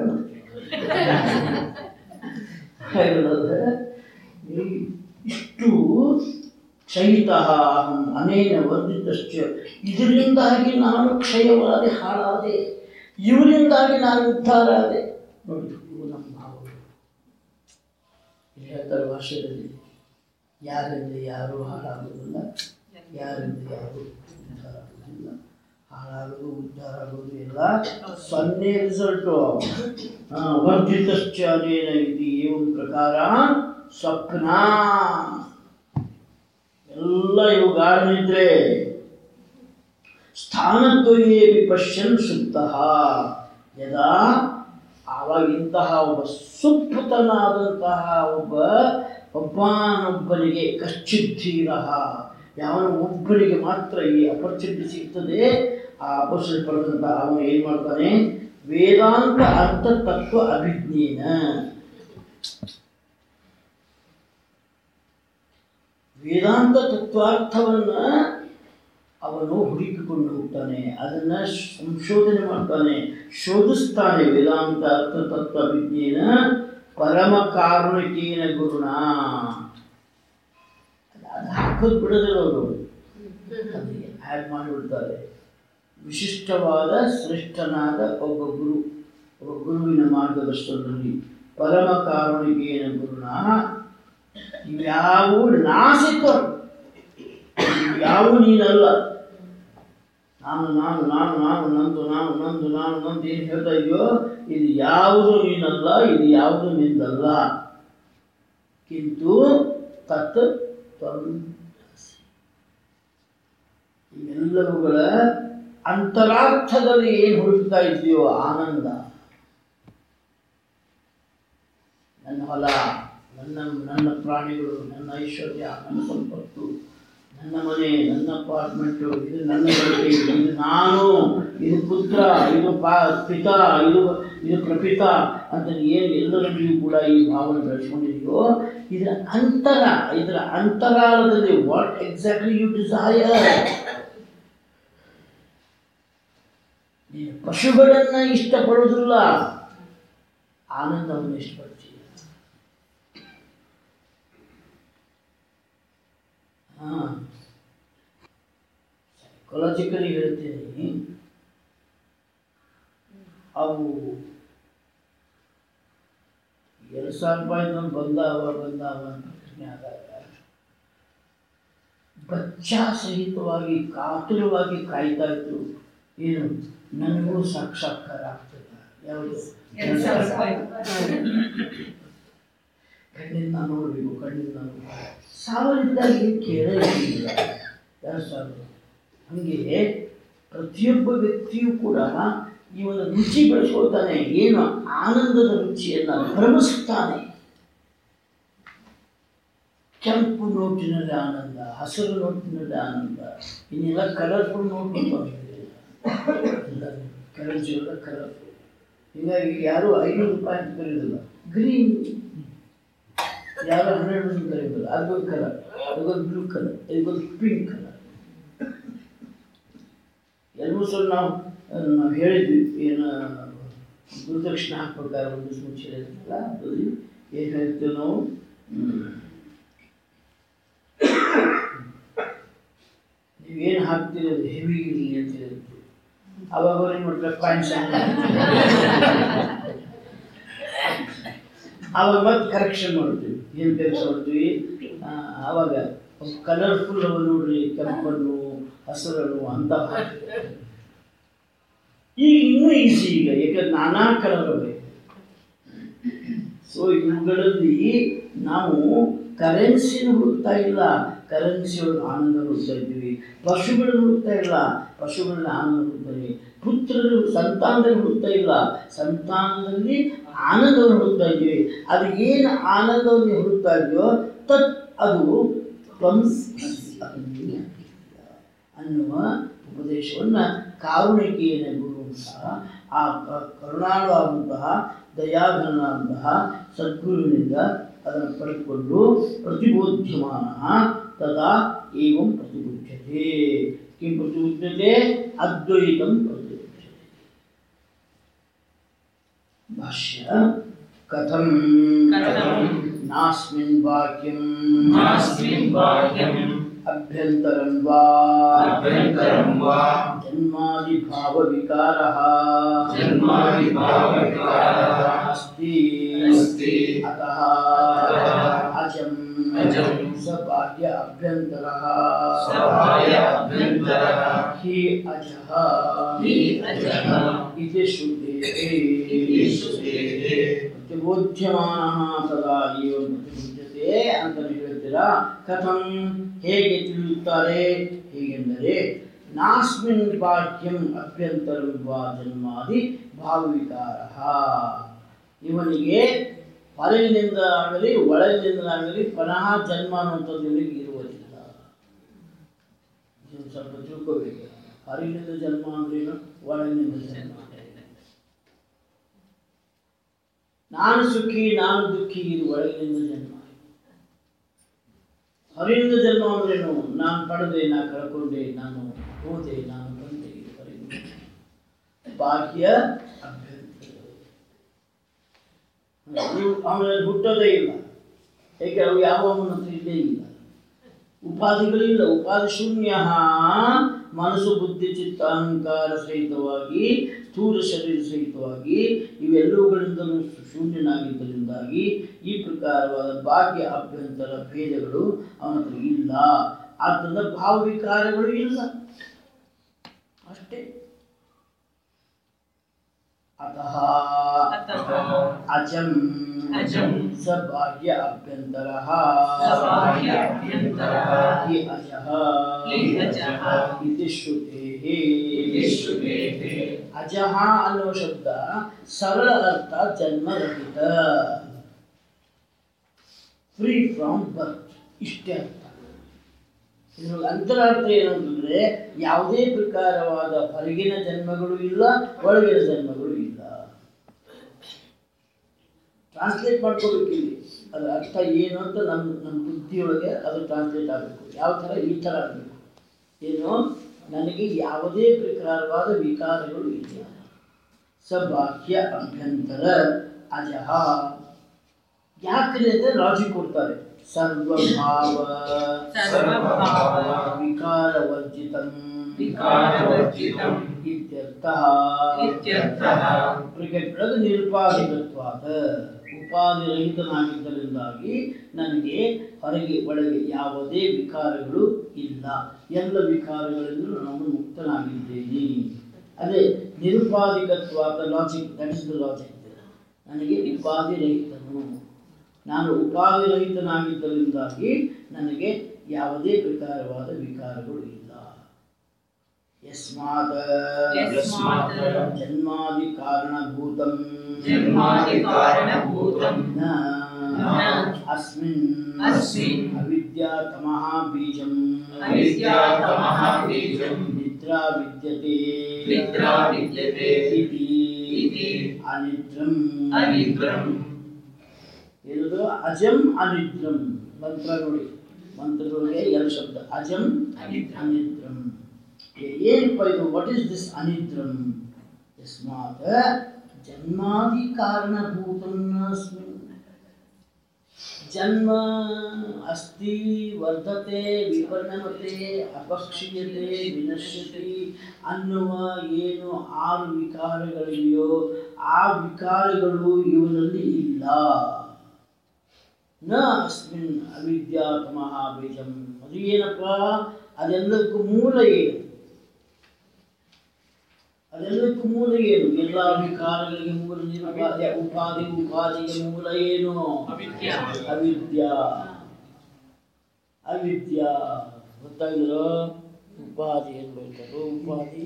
ಹೇಳೋದಾದ್ರೆ ಈ ಇಷ್ಟು ಕ್ಷಯಿತ ಅನೇನ ವರ್ಧಿತಶ್ಚ ಇದರಿಂದಾಗಿ ನಾನು ಕ್ಷಯವಾದೆ ಹಾಳಾದೆ ಇವರಿಂದಾಗಿ ನಾನು ಉದ್ಧಾರ ಆದೆ ನೋಡಿ ಇವು ನಮ್ಮ ಭಾವಗಳು ಇಲ್ಲಿ ಹೇಳ್ತಾರೆ ಭಾಷೆಯಲ್ಲಿ ಯಾರಿಂದ ಯಾರು ಹಾಳಾಗೋದಿಲ್ಲ ಯಾರಿಂದ ಯಾರು ಉದ್ಧಾರ ಆಗೋದಿಲ್ಲ ಹಾಳಾಗೋದು ಉದ್ಧಾರ ಆಗೋದು ಎಲ್ಲ ಸೊನ್ನೆ ರಿಸಲ್ಟು ವರ್ಧಿತಶ್ಚ ಅನೇನ ಇದು ಏವಂ ಪ್ರಕಾರ ಸ್ವಪ್ನ ಎಲ್ಲ ಇವು ಗಾಢ ನಿದ್ರೆ ಸ್ಥಾನದ್ವಯೇ ಪಶ್ಯನ್ ಸುಪ್ತ ಯದಾ ಆವಾಗ ಇಂತಹ ಒಬ್ಬ ಸುಪ್ತನಾದಂತಹ ಒಬ್ಬ ಒಬ್ಬನೊಬ್ಬನಿಗೆ ಕಶ್ಚಿದ್ದೀರ ಯಾವನ ಒಬ್ಬನಿಗೆ ಮಾತ್ರ ಈ ಅಪರ್ಚುನಿಟಿ ಸಿಗ್ತದೆ ಆ ಅಪರ್ಚುನಿಟಿ ಪಡೆದಂತ ಅವನು ಏನು ಮಾಡ್ತಾನೆ ವೇದಾಂತ ಅರ್ಥ ತತ್ವ ಅಭಿಜ್ಞೇನ ವೇದಾಂತ ತತ್ವಾರ್ಥವನ್ನ ಅವನು ಹುಡುಕಿಕೊಂಡು ಹೋಗ್ತಾನೆ ಅದನ್ನ ಸಂಶೋಧನೆ ಮಾಡ್ತಾನೆ ಶೋಧಿಸ್ತಾನೆ ವೇದಾಂತ ಅರ್ಥ ತತ್ವ ವಿಜ್ಞೇನ ಪರಮ ಕಾರುಣಿಕೇನ ಗುರುಣ ಅದು ಹಾಕೋದು ಬಿಡೋದಿಲ್ಲ ಅವರು ಅದಕ್ಕೆ ಆ್ಯಡ್ ಮಾಡಿಬಿಡ್ತಾರೆ ವಿಶಿಷ್ಟವಾದ ಶ್ರೇಷ್ಠನಾದ ಒಬ್ಬ ಗುರು ಒಬ್ಬ ಗುರುವಿನ ಮಾರ್ಗದರ್ಶನದಲ್ಲಿ ಪರಮ ಕಾರುಣಿಕೇನ ಗುರುಣ ಇವ್ಯಾವು ನಾಸಿಕ ಇವ್ಯಾವು ನೀನಲ್ಲ ನಾನು ನಾನು ನಾನು ನಾನು ನಂದು ನಾನು ನಂದು ನಾನು ನಂದು ಏನು ಹೇಳ್ತಾ ಇದೆಯೋ ಇದು ಯಾವುದು ನೀನಲ್ಲ ಇದು ಯಾವುದು ನಿಂದಲ್ಲ ಕಿಂತು ತತ್ ತ್ವಂ ಅಸಿ. ಇವೆಲ್ಲವುಗಳ ಅಂತರಾರ್ಥದಲ್ಲಿ ಏನು ಹುಡುಕ್ತಾ ಇದೆಯೋ ಆನಂದ ನನ್ನ ಹೊಲ ನನ್ನ ನನ್ನ ಪ್ರಾಣಿಗಳು ನನ್ನ ಐಶ್ವರ್ಯ ನನ್ನ ಸಂಪತ್ತು ನನ್ನ ಮನೆ ನನ್ನ ಅಪಾರ್ಟ್ಮೆಂಟು ಇದು ನನ್ನ ಗಳಿಕೆ ಇದು ನಾನು ಇದು ಪುತ್ರ ಇದು ಪಾ ಪಿತ ಇದು ಇದು ಪ್ರಪಿತ ಅಂತ ಏನು ಎಲ್ಲರಲ್ಲಿಯೂ ಕೂಡ ಈ ಭಾವನೆ ಬೆಳೆಸ್ಕೊಂಡಿದೆಯೋ ಇದರ ಅಂತರ ಇದರ ಅಂತರಾಳದಲ್ಲಿ ವಾಟ್ ಎಕ್ಸಾಕ್ಟ್ಲಿ ಯು ಡಿಸೈರ್ ನೀನು ಪಶುಗಳನ್ನ ಇಷ್ಟಪಡೋದಿಲ್ಲ ಆನಂದವನ್ನು ಇಷ್ಟಪಡ್ತೀಯ ಹಾ ಸೈಕಾಲಜಿಕಲಿ ಹೇಳ್ತೀನಿ ಅವು ಎರಡು ಸಾವಿರ ರೂಪಾಯಿ ಬಂದಾವ ಬಂದಾವ ಅಂತ ಪ್ರಶ್ನೆ ಆದಾಗ ಬಚ್ಚಾ ಸಹಿತವಾಗಿ ಕಾತುರವಾಗಿ ಕಾಯ್ತಾ ಇದ್ರು ಏನು ನನಗೂ ಸಾಕ್ಷಾತ್ಕಾರ ಆಗ್ತದ ಯಾವುದು ಎರಡು ಸಾವಿರ ರೂಪಾಯಿ. ಕಣ್ಣಿಂದ ನೋಡಬೇಕು ಕಣ್ಣಿಂದ ನೋಡಬೇಕು ಸಾವಿರದಾಗ ಏನು ಕೇಳೇ ಇರಲಿಲ್ಲ ಎರಡು ಸಾವಿರ ಹಾಗೆ ಪ್ರತಿಯೊಬ್ಬ ವ್ಯಕ್ತಿಯೂ ಕೂಡ ಈ ಒಂದು ರುಚಿ ಬೆಳೆಸ್ಕೊಳ್ತಾನೆ ಏನು ಆನಂದದ ರುಚಿಯನ್ನು ಭ್ರಮಿಸುತ್ತಾನೆ ಕೆಂಪು ನೋಟಿನಲ್ಲಿ ಆನಂದ ಹಸಿರು ನೋಟಿನಲ್ಲಿ ಆನಂದ ಇನ್ನೆಲ್ಲ ಕಲರ್ಫುಲ್ ನೋಟ್ ಎಲ್ಲ ಕರೆನ್ಸಿ ಎಲ್ಲ ಕಲರ್ಫುಲ್ ಹೀಗಾಗಿ ಯಾರು ಐನೂರು ರೂಪಾಯಿ ಅಂತ ಕರೆಯೋದಿಲ್ಲ ಗ್ರೀನ್ ಯಾರು ಹನ್ನೆರಡು ಅಂತ ಕರೆಯೋದಿಲ್ಲ ಅದೊಂದು ಕಲರ್ ಅದೊಂದು ಬ್ಲೂ ಕಲರ್ ಇದೊಂದು ಪಿಂಕ್ ಕಲರ್ ಎಲ್ಲರೂ ಸಹ ನಾವು ನಾವು ಹೇಳಿದ್ವಿ ಏನು ಗುರುದಕ್ಷಿಣೆ ಹಾಕ್ಬೇಕಾದ್ರೆ ಒಂದು ದಿವಸ ಮುಂಚೆ ಹೇಳಿದ್ರಲ್ಲ ಅದ್ರಲ್ಲಿ ಏನು ಹೇಳ್ತೀವಿ ನಾವು ಹ್ಮ್. ನೀವೇನು ಹಾಕ್ತೀರಿ ಅದು ಹೆವಿ ಇರಲಿ ಅಂತ ಹೇಳಿದ್ವಿ ಅವಾಗ ಅವ್ರು ಏನು ಮಾಡ್ತಾರೆ ಪಾಯಿಂಟ್ಸ್ ಅವಾಗ ಮತ್ತೆ ಕರೆಕ್ಷನ್ ಮಾಡ್ತೀವಿ ಏನು ಕೆಲಸ ಮಾಡ್ತೀವಿ ಆ, ಅವಾಗ ಕಲರ್ಫುಲ್ ಅವ ನೋಡ್ರಿ ಕೆಂಪನ್ನು ಹಸಿರನ್ನು ಅಂತ ಹಾಕ್ತೀವಿ. ಈಗ ಇನ್ನೂ ಈಸಿ ಈಗ ಯಾಕಂದ್ರೆ ನಾನಾ ಕಲರ್ ಅವೆ ಸೊ ಇವುಗಳಲ್ಲಿ ನಾವು ಕರೆನ್ಸಿನ ಹುಡುಕ್ತಾ ಇಲ್ಲ ಕರೆನ್ಸಿ ಒಳಗೆ ಆನಂದ ಹುಡುಕ್ತಾ ಇದ್ದೀವಿ ಪಶುಗಳನ್ನು ಹುಡುಕ್ತಾ ಇಲ್ಲ ಪಶುಗಳಲ್ಲಿ ಆನಂದ ಹುಡುಕ್ತಾ ಇದ್ದೀವಿ ಪುತ್ರರು ಸಂತಾನದಲ್ಲಿ ಹುಡುಕ್ತಾ ಇಲ್ಲ ಸಂತಾನದಲ್ಲಿ ಆನಂದವನ್ನು ಹುಡುಕ್ತಾ ಇದ್ದೀವಿ ಅದು ಏನು ಆನಂದವನ್ನು ಹುಡುಕ್ತಾ ಇದೆಯೋ ತತ್ ಅದು ತ್ವಂ ಅಸಿ ಅನ್ನುವ ಉಪದೇಶವನ್ನು ಕಾರುಣಿಕೆಯನ್ನು ಗುರುವಂತಹ ಆ ಕ- ಕರುಣಾಳುವಾದಂತಹ ದಯಾಘನಾದಂತಹ ಸದ್ಗುರುವಿನಿಂದ ಅದನ್ನು ಪಡೆದುಕೊಂಡು ಪ್ರತಿಬೋಧ್ಯಮಾನ ತದಾ ಏವಂ ಪ್ರತಿಬುದ್ಧತೆ ಕಿಂ ಪ್ರತಿಬುದ್ಧತೆ ಅದ್ವೈತಂ ಪ್ರತಿಬುದ್ಧತೆ ಭಾಷ್ಯ ಕಥಂ ಕಥಂ ನಾಸ್ಮಿನ್ ವಾಕ್ಯಂ ನಾಸ್ಮಿನ್ ವಾಕ್ಯಂ ಅಭ್ಯಂತರಂ ವಾ ಅಭ್ಯಂತರಂ ವಾ ಜನ್ಮಾದಿಭಾವವಿಕಾರः ಜನ್ಮಾದಿಭಾವವಿಕಾರः अस्ति अस्ति अतः अजम् अजं सबाह्य अभ्यन्तरः सबाह्य अभ्यन्तरः हि अजः हि अजः इति श्रुतेः इति श्रुतेः ಪ್ರತಿಬೋಧ್ಯಮಾನಃ ಸದಾ ಏವ ಪ್ರತಿಬುದ್ಧತೆ ಅಂತ ನೀವು ಹೇಳ್ತೀರಾ ಕಥಂ ಹೇಗೆ ತಿಳಿಯುತ್ತಾರೆ ಹೇಗೆಂದರೆ ನಾಸ್ಮಿನ್ ವಾಕ್ಯಂ ಅಭ್ಯಂತರಂ ವಾ ಜನ್ಮಾದಿ ಭಾವವಿಕಾರ ಇವನಿಗೆ ಹೊರಗಿನಿಂದ ಆಗಲಿ ಒಳಗಿನಿಂದ ಆಗಲಿ ಪುನಃ ಜನ್ಮ ಅನ್ನುವಂಥದ್ದು ಇವನಿಗೆ ಇರುವುದಿಲ್ಲ ಇದು ಸ್ವಲ್ಪ ತಿಳ್ಕೋಬೇಕು ಹೊರಗಿನಿಂದ ಜನ್ಮ ಅಂದ್ರೇನು ಒಳಗಿನಿಂದ ಜನ್ಮ ನಾನು ಸುಖಿ ನಾನು ದುಃಖಿ ಇದು ಒಳಗಿನಿಂದ ಜನ್ಮ ಹೊರಗಿನಿಂದ ಜನ್ಮ ಅಂದ್ರೇನು ನಾನು ಪಡೆದೆ ನಾನು ಕಳ್ಕೊಂಡೆ ನಾನು ಹೋದೆ ನಾನು ಬಂದೆ ಇದು ಹೊರಗಿನಿಂದ ಬಾಹ್ಯ ಅಭ್ಯಂತರ ನೀವು ಅವನಲ್ಲಿ ಹುಟ್ಟೋದೇ ಇಲ್ಲ ಏಕೆ ಅವು ಯಾವ ಹತ್ರ ಇಲ್ಲೇ ಇಲ್ಲ ಉಪಾಧಿಗಳಿಲ್ಲ ಉಪಾಧಿ ಶೂನ್ಯ ಮನಸ್ಸು ಬುದ್ಧಿ ಚಿತ್ತ ಅಹಂಕಾರ ಸಹಿತವಾಗಿ ಸ್ಥೂಲ ಶರೀರ ಸಹಿತವಾಗಿ ಇವೆಲ್ಲವುಗಳಿಂದಲೂ ಶೂನ್ಯನಾಗಿದ್ದರಿಂದಾಗಿ ಈ ಪ್ರಕಾರವಾದ ಭಾಗ್ಯ ಅಭ್ಯಂತರ ಭೇದಗಳು ಅವನ ಹತ್ರ ಇಲ್ಲ ಆದ್ದರಿಂದ ಭಾವವಿಕಾರಗಳು ಇಲ್ಲ ಅಷ್ಟೇ ಅತಃ अतः ಅಜಂ अजं ಸ ಬಾಹ್ಯ ಅಭ್ಯಂತರ सबाह्य अभ्यन्तरः ಹಿ ಅಜಃ हि अजः ಇತಿ ಶ್ರುತೇಃ इति श्रुतेः ಅಜಃ ಅನ್ನುವ ಶಬ್ದ ಸರಳ ಅರ್ಥ ಜನ್ಮರಹಿತ ಫ್ರೀ ಫ್ರಮ್ ಬರ್ತ್ ಇಷ್ಟೇ ಅರ್ಥ ಇದ್ರ ಅಂತರಾರ್ಥ ಏನು ಅಂತಂದ್ರೆ ಯಾವುದೇ ಪ್ರಕಾರವಾದ ಹೊರಗಿನ ಜನ್ಮಗಳು ಇಲ್ಲ ಒಳಗಿನ ಜನ್ಮಗಳು ಇಲ್ಲ ಟ್ರಾನ್ಸ್ಲೇಟ್ ಮಾಡ್ಕೋಬೇಕು ಇಲ್ಲಿ ಅದರ ಅರ್ಥ ಏನು ಅಂತ ನಮ್ಮ ನಮ್ಮ ಬುದ್ಧಿಯೊಳಗೆ ಅದು ಟ್ರಾನ್ಸ್ಲೇಟ್ ಆಗಬೇಕು ಯಾವ ಥರ ಈ ಥರ ಆಗಬೇಕು ಏನು ನನಗೆ ಯಾವುದೇ ಪ್ರಕಾರವಾದ ವಿಕಾರಗಳು ಇಲ್ಲ ಸಬಾಹ್ಯ ಅಭ್ಯಂತರ ಅಜಹ ಯಾಕ್ರಿ ಅಂದರೆ ಲಾಜಿಕ್ ಕೊಡ್ತಾರೆ ಸರ್ವಭಾವ सर्वभाव ವಿಕಾರವರ್ಜಿತಂ विकारवर्जितम् ಇತ್ಯರ್ಥಃ इत्यर्थः ಕ್ರಿಕೆಟ್ ನಿರುಪಾಧಿಕತ್ವಾದ ಉಪಾಧಿರಹಿತನಾಗಿದ್ದರಿಂದಾಗಿ ನನಗೆ ಹೊರಗೆ ಒಳಗೆ ಯಾವುದೇ ವಿಕಾರಗಳು ಇಲ್ಲ ಎಲ್ಲ ವಿಕಾರಗಳಿಂದಲೂ ನಾನು ಮುಕ್ತನಾಗಿದ್ದೇನೆ ಅದೇ ನಿರುಪಾಧಿಕತ್ವಾದ logic that is the logic ನನಗೆ ಉಪಾಧಿರಹಿತನು ನಾನು ಉಪಾಧಿರಹಿತನಾಗಿದ್ದರಿಂದಾಗಿ ನನಗೆ ಯಾವುದೇ ಪ್ರಕಾರವಾದ ವಿಕಾರಗಳು ಇಲ್ಲ ಯಸ್ಮಾತ್ ಯಸ್ಮಾತ್ ಜನ್ಮಾದಿ ಕಾರಣಭೂತಂ जन्मादिकारणभूतं ನ ನ ಅಸ್ಮಿನ್ अस्मिन् ಅವಿದ್ಯಾತಮಃ ಬೀಜಂ अविद्यातमः बीजं ನಿದ್ರಾ ವಿದ್ಯತೆ निद्रा विद्यते ಇತಿ इति ಅನಿದ್ರಂ अनिद्रम् ಏನದು ಅಜಂ ಅನಿದ್ರಂ ಮಂತ್ರ ನೋಡಿ ಮಂತ್ರದೊಳಗೆ ಎರಡು ಶಬ್ದ ಅಜಂ ಅನಿದ್ರಂ. ಅನಿದ್ರಂ ಏ- ಏನಪ್ಪ ಇದು ವಾಟ್ ಇಸ್ ದಿಸ್ ಅನಿದ್ರಂ ಯಸ್ಮಾತ್ ಜನ್ಮಾದಿ ಕಾರಣಭೂತಂ ಅಸ್ಮಿನ್ ಜನ್ಮ ಅಸ್ತಿ ವರ್ಧತೆ ವಿಪರ್ಣಮತೆ ಅಪಕ್ಷೀಯತೆ ವಿನಶ್ಯತೆ ಅನ್ನುವ ಏನು ಆರು ವಿಕಾರಗಳಿವೆಯೋ ಆ ವಿಕಾರಗಳು ಇವನಲ್ಲಿ ಇಲ್ಲ ನ ಅಸ್ಮಿನ್ ಅವಿದ್ಯಾತಮಃ ಬೀಜಂ ಅದು ಏನಪ್ಪ ಅದೆಲ್ಲಕ್ಕೂ ಮೂಲ ಏನು ಅದೆಲ್ಲಕ್ಕೂ ಮೂಲ ಏನು ಎಲ್ಲ ವಿಕಾರಗಳಿಗೆ ಮೂಲ ನಿರುಪಾಧ್ಯ ಉಪಾಧಿ ಉಪಾಧಿಗೆ ಮೂಲ ಏನು ಅವಿದ್ಯ. ಅವಿದ್ಯಾ ಅವಿದ್ಯಾ ಗೊತ್ತಾಗಿಲ್ಲ ಉಪಾಧಿ ಏನು ಬರೀತಾರೋ ಉಪಾಧಿ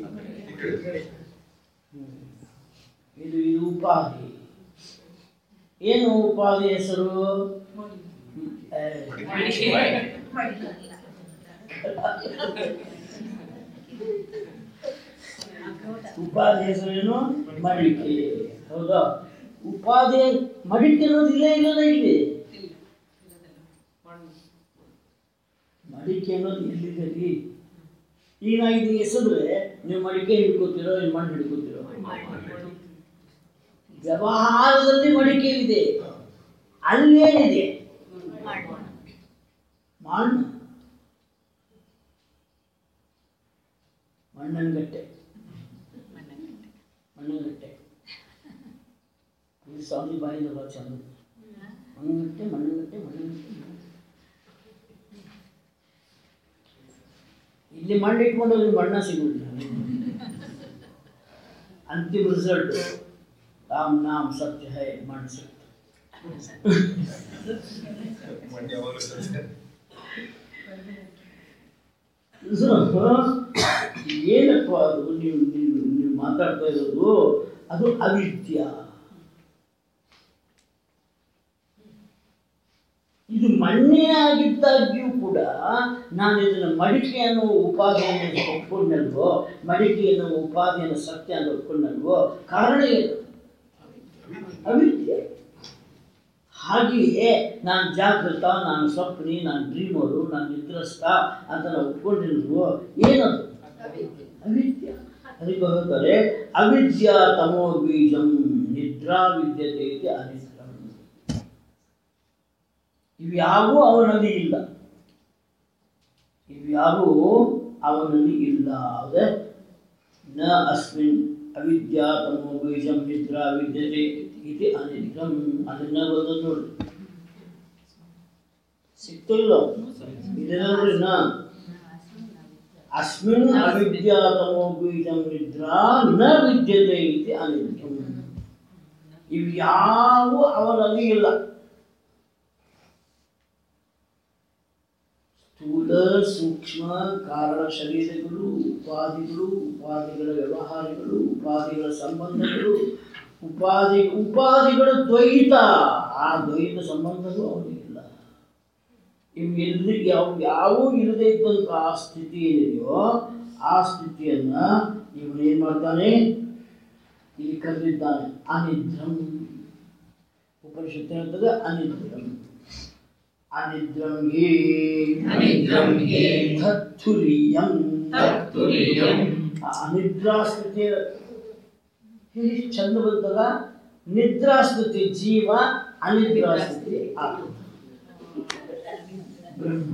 ಹ್ಮ್. ಇದು ಇದು ಉಪಾಧಿ ಏನು ಉಪಾಧಿ ಹೆಸರು ಏ, ಉಪಾಧಿ ಹೆಸರೇನು ಮಡಿಕೆ ಹೌದಾ ಉಪಾಧಿ ಮಡಿಕೆ ಅನ್ನೋದು ಇಲ್ಲೇ ಇಲ್ಲದ ಇಲ್ಲಿ ಮಡಿಕೆ ಅನ್ನೋದು ಎಲ್ಲಿದೆ ರೀ ಈಗ ನಾ ಇದು ಎಸೆದ್ರೆ ನೀವು ಮಡಿಕೆ ಹಿಡ್ಕೋತಿರೋ ಏನು ಮಣ್ಣು ಹಿಡ್ಕೋತಿರೋ ವ್ಯವಹಾರದಲ್ಲಿ ಮಡಿಕೆ ಇದೆ ಅಲ್ಲೇನಿದೆ ಮಣ್ಣು ಮಣ್ಣನಗಟ್ಟೆ ಮಣ್ಣನಗಟ್ಟೆ ಇದು ಸ್ವಾಮಿ ಬಾಯಿದಲ್ಲ ಚಂದ ಮಣ್ಣಗಟ್ಟೆ ಮಣ್ಣಗಟ್ಟೆ ಮಣ್ಣಗಟ್ಟೆ ಇಲ್ಲಿ ಮಣ್ಣು ಇಟ್ಕೊಂಡು ಹೋದ್ರೆ ಬಣ್ಣ ಸಿಗುವುದಿಲ್ಲ ಅಂತಿಮ ರಿಸಲ್ಟ್ ರಾಮ್ ನಾಮ್ ಸತ್ಯ ಹೈ ಮಣ್ಣು ಸಿಗ್ತದೆ ಏನಪ್ಪ ಅದು ನೀವು ನೀವು ನೀವು ಮಾತಾಡ್ತಾ ಇರೋದು ಅದು ಅವಿದ್ಯ ಇದು ಮಣ್ಣೇ ಆಗಿದ್ದಾಗ್ಯೂ ಕೂಡ ನಾನು ಇದನ್ನು ಮಡಿಕೆ ಅನ್ನೋ ಉಪಾಧಿಯನ್ನು ಒಪ್ಕೊಂಡಲ್ವೋ ಮಡಿಕೆ ಅನ್ನೋ ಉಪಾಧಿಯನ್ನು ಸತ್ಯ ಅಂತ ಒಪ್ಕೊಂಡಲ್ವೋ ಕಾರಣ ಏನು ಅವಿದ್ಯೆ ಹಾಗೆಯೇ ನಾನು ಜಾಗೃತ ನಾನು ಸ್ವಪ್ನಿ ನಾನು ಡ್ರೀಮರು ನಾನು ನಿದ್ರಸ್ಥ ಅಂತ ನಾವು ಒಪ್ಕೊಂಡಿಲ್ವೋ ಏನದು ಅವಿದ್ಯ ಅದಕ್ಕೆ ಹೇಳ್ತಾರೆ ಅವಿದ್ಯಾ ತಮೋ ಬೀಜಂ ನಿದ್ರಾ ವಿದ್ಯತೆ ಇದೆ ಅನಿದ್ರಂ ಇವ್ಯಾವೂ ಅವನಲ್ಲಿ ಇಲ್ಲ ಇವ್ಯಾವೂ ಅವನಲ್ಲಿ ಇಲ್ಲ ಅದೇ ನ ಅಸ್ಮಿನ್ ಅವಿದ್ಯಾ ತಮೋ ಬೀಜಂ ನಿದ್ರಾ ವಿದ್ಯತೆ ಇದೆ ಅನಿದ್ರಂ ಅದನ್ನ ಬರೋದು ನೋಡಿ ಸಿಕ್ತಿಲ್ಲ ಇದೆ ನೋಡ್ರಿ ನಾ ಅಸ್ಮಿನ್ ಅವಿದ್ಯಾ ತಮೋ ಬೀಜಂ ನಿದ್ರಾ ನ ವಿದ್ಯತೆ ಇದೆ ಅನಿದ್ರಂ ಇವ್ಯಾವೂ ಅವನಲ್ಲಿ ಇಲ್ಲ ಸ್ಥೂಲ ಸೂಕ್ಷ್ಮ ಕಾರಣ ಶರೀರಗಳು ಉಪಾಧಿಗಳು ಉಪಾಧಿಗಳ ವ್ಯವಹಾರಗಳು ಉಪಾಧಿಗಳ ಸಂಬಂಧಗಳು ಉಪಾಧಿ ಉಪಾಧಿಗಳ ದ್ವೈತ ಆ ದ್ವೈತ ಸಂಬಂಧಗಳು ಅವನಿಗಿಲ್ಲ ಇವು ಎಲ್ಲಿ ಯಾವ ಯಾವೂ ಇಲ್ಲದೆ ಇದ್ದಂಥ ಆ ಸ್ಥಿತಿ ಏನಿದೆಯೋ ಆ ಸ್ಥಿತಿಯನ್ನ ಇವನು ಏನ್ ಮಾಡ್ತಾನೆ ಇಲ್ಲಿ ಕರೆದಿದ್ದಾನೆ ಅನಿದ್ರಂ ಉಪನಿಷತ್ತು ಹೇಳ್ತದೆ ಅನಿದ್ರಂ ಅನಿದ್ರಂ ಹೇ ಅನಿದ್ರಂ ಹೇ ತತ್ತುರಿಯಂ ತತ್ತುರಿಯಂ ಆ ಅನಿದ್ರಾ ಸ್ಥಿತಿ ಹೇಳಿ ಚಂದ ಬಂದಾಗ ನಿದ್ರಾ ಸ್ಥಿತಿ ಜೀವ ಅನಿದ್ರಾ ಸ್ಥಿತಿ ಆತ್ಮ ಬ್ರಹ್ಮ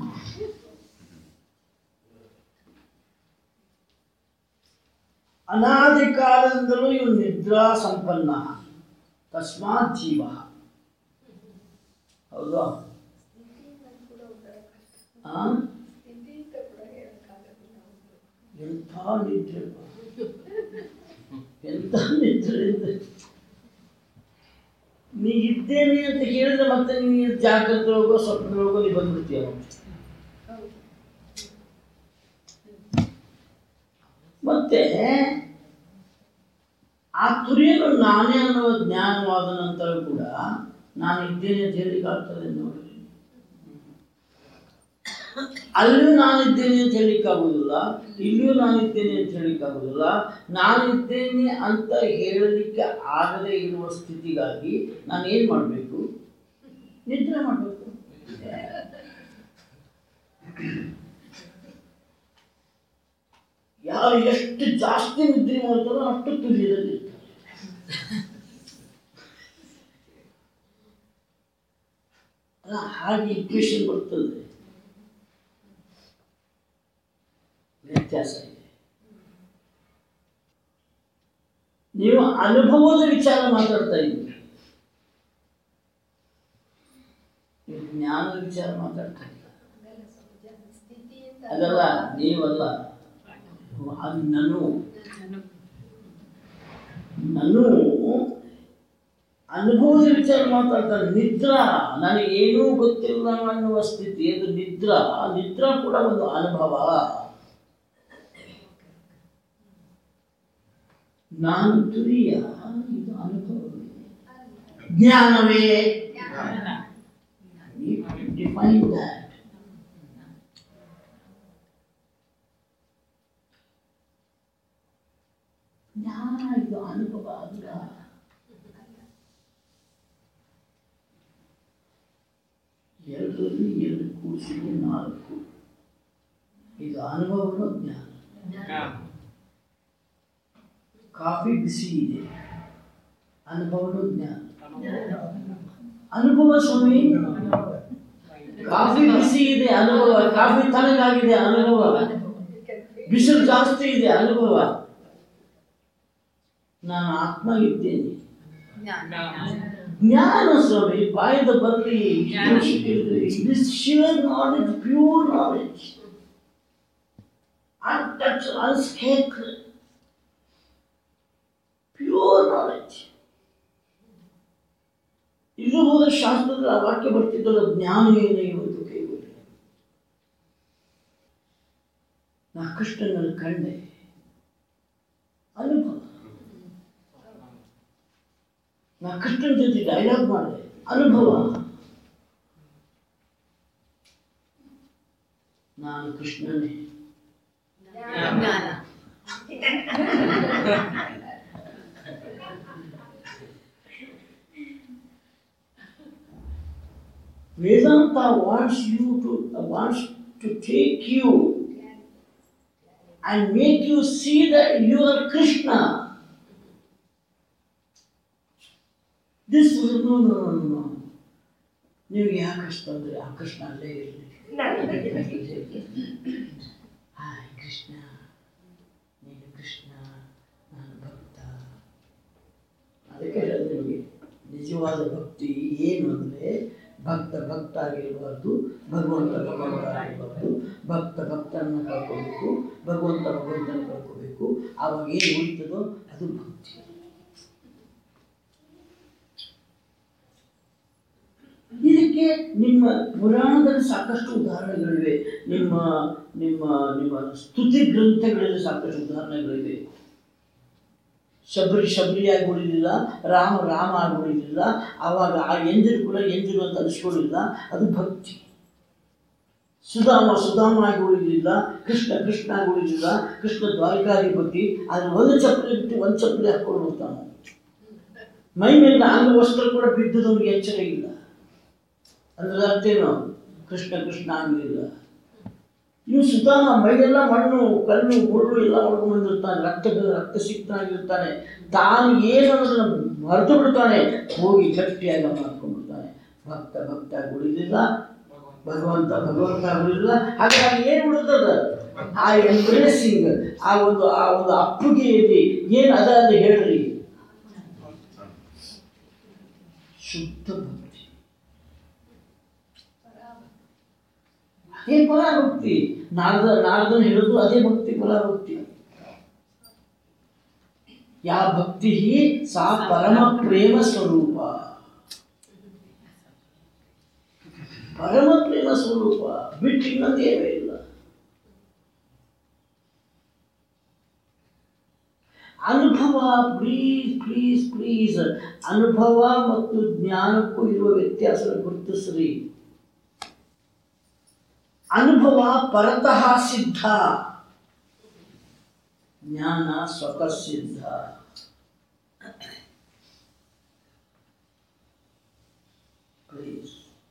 ಅನಾದಿ ಕಾಲದಿಂದಲೂ ಇವು ನಿದ್ರಾ ಸಂಪನ್ನ ತಸ್ಮಾತ್ ಜೀವ ಹೌದಾ ಆ? ಎಂಥ ನಿದ್ರೆ ಎಂಥ ನಿದ್ರೆ ಇದೆ. ನೀ ಇದ್ದೇನೆ ಅಂತ ಹೇಳಿದ್ರೆ ಮತ್ತೆ ನೀನು ಜಾಗ್ರತೆ ಸ್ವಪ್ನದೊಳಗೋ ನೀ ಬಂದ್ಬಿಡ್ತೀಯ ಮತ್ತೆ ಆ ತುರಿಯನ್ನು ನಾನೇ ಅನ್ನೋ ಜ್ಞಾನವಾದ ನಂತರ ಕೂಡ ನಾನು ಇದ್ದೇನೆ ಅಂತ ಹೇಳಿಕ್ಕೆ ಆಗ್ತದೆ ನೋಡಿ ಅಲ್ಲೂ ನಾನಿದ್ದೇನೆ ಅಂತ ಹೇಳಿಕ್ಕಾಗುವುದಿಲ್ಲ ಇಲ್ಲಿಯೂ ನಾನಿದ್ದೇನೆ ಅಂತ ಹೇಳಿಕ್ಕಾಗುವುದಿಲ್ಲ ನಾನಿದ್ದೇನೆ ಅಂತ ಹೇಳಲಿಕ್ಕೆ ಆಗದೇ ಇರುವ ಸ್ಥಿತಿಗಾಗಿ ನಾನು ಏನು ಮಾಡಬೇಕು ನಿದ್ರೆ ಮಾಡಬೇಕು ಯಾರು ಎಷ್ಟು ಜಾಸ್ತಿ ನಿದ್ರೆ ಮಾಡ್ತಾರೋ ಅಷ್ಟು ತುರಿಯದಲ್ಲಿ ಇರ್ತಾರೆ ಅಲ್ಲ, ಹಾಗೆ ಇಕ್ವೇಶನ್ ಬರ್ತದೆ ವ್ಯತ್ಯಾಸ ಇದೆ ನೀವು ಅನುಭವದ ವಿಚಾರ ಮಾತಾಡ್ತಾ ಇದ್ದೀರಿ ನೀವು ಜ್ಞಾನದ ವಿಚಾರ ಮಾತಾಡ್ತಾ ಇಲ್ಲ ಅದಲ್ಲ ನೀವಲ್ಲ ಅದು ನಾನು ನಾನು ಅನುಭವದ ವಿಚಾರ ಮಾತಾಡ್ತಾರೆ ನಿದ್ರಾ ನನಗೆ ಏನೂ ಗೊತ್ತಿಲ್ಲ ಅನ್ನುವ ಸ್ಥಿತಿ ಅದು ನಿದ್ರಾ ನಿದ್ರಾ ಕೂಡ ಒಂದು ಅನುಭವ ನಾನು ತುರಿಯ ಇದು ಅನುಭವವೇ ಜ್ಞಾನವೇ ಡಿಫೈನ್ ದ್ಯಾಟ್ ಜ್ಞಾನ ಇದು ಅನುಭವ ಅಲ್ಲ ಎರಡರಲ್ಲಿ ಎರಡು ಕೂಡಿಸಿದ್ರೆ ನಾಲ್ಕು ಇದು ಅನುಭವನೋ ಜ್ಞಾನ ಜ್ಞಾನ ಕಾಫಿ ಬಿಸಿ ಇದೆ ಅನುಭವನೋ ಜ್ಞಾನ ಅನುಭವ ಸ್ವಾಮಿ ಕಾಫಿ ಬಿಸಿ ಇದೆ ಅನುಭವ ಕಾಫಿ ತನಗಾಗಿದೆ ಅನುಭವ ಬಿಸಿಲು ಜಾಸ್ತಿ ಇದೆ ಅನುಭವ ನಾನು ಆತ್ಮ ಇದ್ದೇನೆ ಜ್ಞಾನ ಸ್ವಾಮಿ ಬಾಯಿಂದ ಬರಲಿ it is sheer knowledge pure knowledge untouched, unscathed, pure knowledge. ಇದು ಹೋದ ಶಾಸ್ತ್ರದ ಆ ವಾಕ್ಯ ಬರ್ತಿದ್ದಲ್ಲ ಜ್ಞಾನ ಏನೇ ಇವತ್ತು ಕೈಗೊಳ್ಳಿ ನಾ ಕೃಷ್ಣನನ್ನು ಕಂಡೆ ಅನುಭವ ನಾ ಕೃಷ್ಣನ ಜೊತೆ ಡೈಲಾಗ್ ಮಾಡಿದೆ ಅನುಭವ ನಾನು ಕೃಷ್ಣನೇ Vedanta wants you to uh, wants to take you and make you see that you are Krishna. This is no no no no. ನೀವು ಯಾಕೆ ಅಷ್ಟು ಅಂದರೆ ಆ ಕೃಷ್ಣ ಅಲ್ಲೇ ಇರಲಿ ಹಾಯ್ ಕೃಷ್ಣ ನೀನು ಕೃಷ್ಣ ನಾನು ಭಕ್ತ ಅದಕ್ಕೆ ಹೇಳಿದೆ ನಿಮಗೆ ನಿಜವಾದ ಭಕ್ತಿ ಏನು ಅಂದರೆ ಭಕ್ತ ಭಕ್ತ ಆಗಿರಬಾರ್ದು ಭಗವಂತ ಭಗವಂತ ಆಗಿರಬಾರ್ದು ಭಕ್ತ ಭಕ್ತನ ಕಳ್ಕೋಬೇಕು ಭಗವಂತ ಭಗವಂತನ ಕಳ್ಕೋಬೇಕು ಆವಾಗ ಏನು ಉಳಿತದೋ ಅದು ಭಕ್ತಿ ಇದಕ್ಕೆ ನಿಮ್ಮ ಪುರಾಣದಲ್ಲಿ ಸಾಕಷ್ಟು ಉದಾಹರಣೆಗಳಿವೆ ನಿಮ್ಮ ನಿಮ್ಮ ನಿಮ್ಮ ಸ್ತುತಿ ಗ್ರಂಥಗಳಲ್ಲಿ ಸಾಕಷ್ಟು ಉದಾಹರಣೆಗಳಿವೆ ಶಬರಿ ಶಬರಿಯಾಗಿ ಉಳಿಲಿಲ್ಲ ರಾಮ ರಾಮ ಆಗಿ ಉಳಿಲಿಲ್ಲ ಆವಾಗ ಆ ಎಂಜಲು ಕೂಡ ಎಂಜಲು ಅಂತ ಅನಿಸ್ಕೊಳ್ಳಿಲ್ಲ ಅದು ಭಕ್ತಿ ಸುಧಾಮ ಸುಧಾಮ ಆಗಿ ಉಳಿಲಿಲ್ಲ ಕೃಷ್ಣ ಕೃಷ್ಣ ಆಗಿ ಉಳಿಲಿಲ್ಲ ಕೃಷ್ಣ ದ್ವಾರಕಾಧಿಪತಿ ಆದರೆ ಒಂದು ಚಪ್ಪಲಿ ಬಿಟ್ಟು ಒಂದು ಚಪ್ಪಲಿ ಹಾಕೊಂಡು ಹೋಗ್ತಾನೆ ಮೈ ಮೇಲೆ ಅಂಗ ವಸ್ತ್ರ ಕೂಡ ಬಿದ್ದದವನಿಗೆ ಎಚ್ಚರ ಇಲ್ಲ ಅಂದ್ರೆ ಅರ್ಥ ಏನು ಕೃಷ್ಣ ಕೃಷ್ಣ ಆಗಲಿಲ್ಲ ಇವು ಸುಧಾಮ ಮೈಯೆಲ್ಲ ಮಣ್ಣು ಕಲ್ಲು ಮುಳ್ಳು ಎಲ್ಲ ಹೊಡ್ಕೊಂಡು ಬಂದಿರ್ತಾನೆ ರಕ್ತ ರಕ್ತ ಸಿಕ್ತನಾಗಿರ್ತಾನೆ ತಾನು ಏನು ಅನ್ನೋದನ್ನ ಮರೆತು ಬಿಡ್ತಾನೆ ಹೋಗಿ ಗಟ್ಟಿಯಾಗಿ ಮಾಡ್ಕೊಂಡ್ಬಿಡ್ತಾನೆ ಭಕ್ತ ಭಕ್ತ ಉಳಿದಿಲ್ಲ ಭಗವಂತ ಭಗವಂತ ಉಳಿದಿಲ್ಲ ಹಾಗಾಗಿ ಏನು ಉಳಿದದ ಆ ಎಂಬ್ರೇಸಿಂಗ್ ಆ ಒಂದು ಆ ಒಂದು ಅಪ್ಪುಗೆಯಲ್ಲಿ ಏನು ಅದ ಅಂತ ಹೇಳ್ರಿ ಶುದ್ಧ ಭಕ್ತಿ ಅದೇ ಪರಾಭಕ್ತಿ ನಾರದ ನಾರದನ್ ಹೇಳೋದು ಅದೇ ಭಕ್ತಿ ಪರಾಭಕ್ತಿ ಯಾ ಭಕ್ತಿ ಸಾ ಪರಮ ಪ್ರೇಮ ಸ್ವರೂಪ ಪರಮ ಪ್ರೇಮ ಸ್ವರೂಪ ಬಿಟ್ಟು ಇನ್ನೊಂದೇವೇ ಇಲ್ಲ ಅನುಭವ ಪ್ಲೀಸ್ ಪ್ಲೀಸ್ ಪ್ಲೀಸ್ ಅನುಭವ ಮತ್ತು ಜ್ಞಾನಕ್ಕೂ ಇರುವ ವ್ಯತ್ಯಾಸ ಗುರುತಿಸ್ರಿ ಅನುಭವ ಪರತಃ ಸಿದ್ಧ ಜ್ಞಾನ ಸ್ವತಃ ಸಿದ್ಧ ಪ್ಲೀಸ್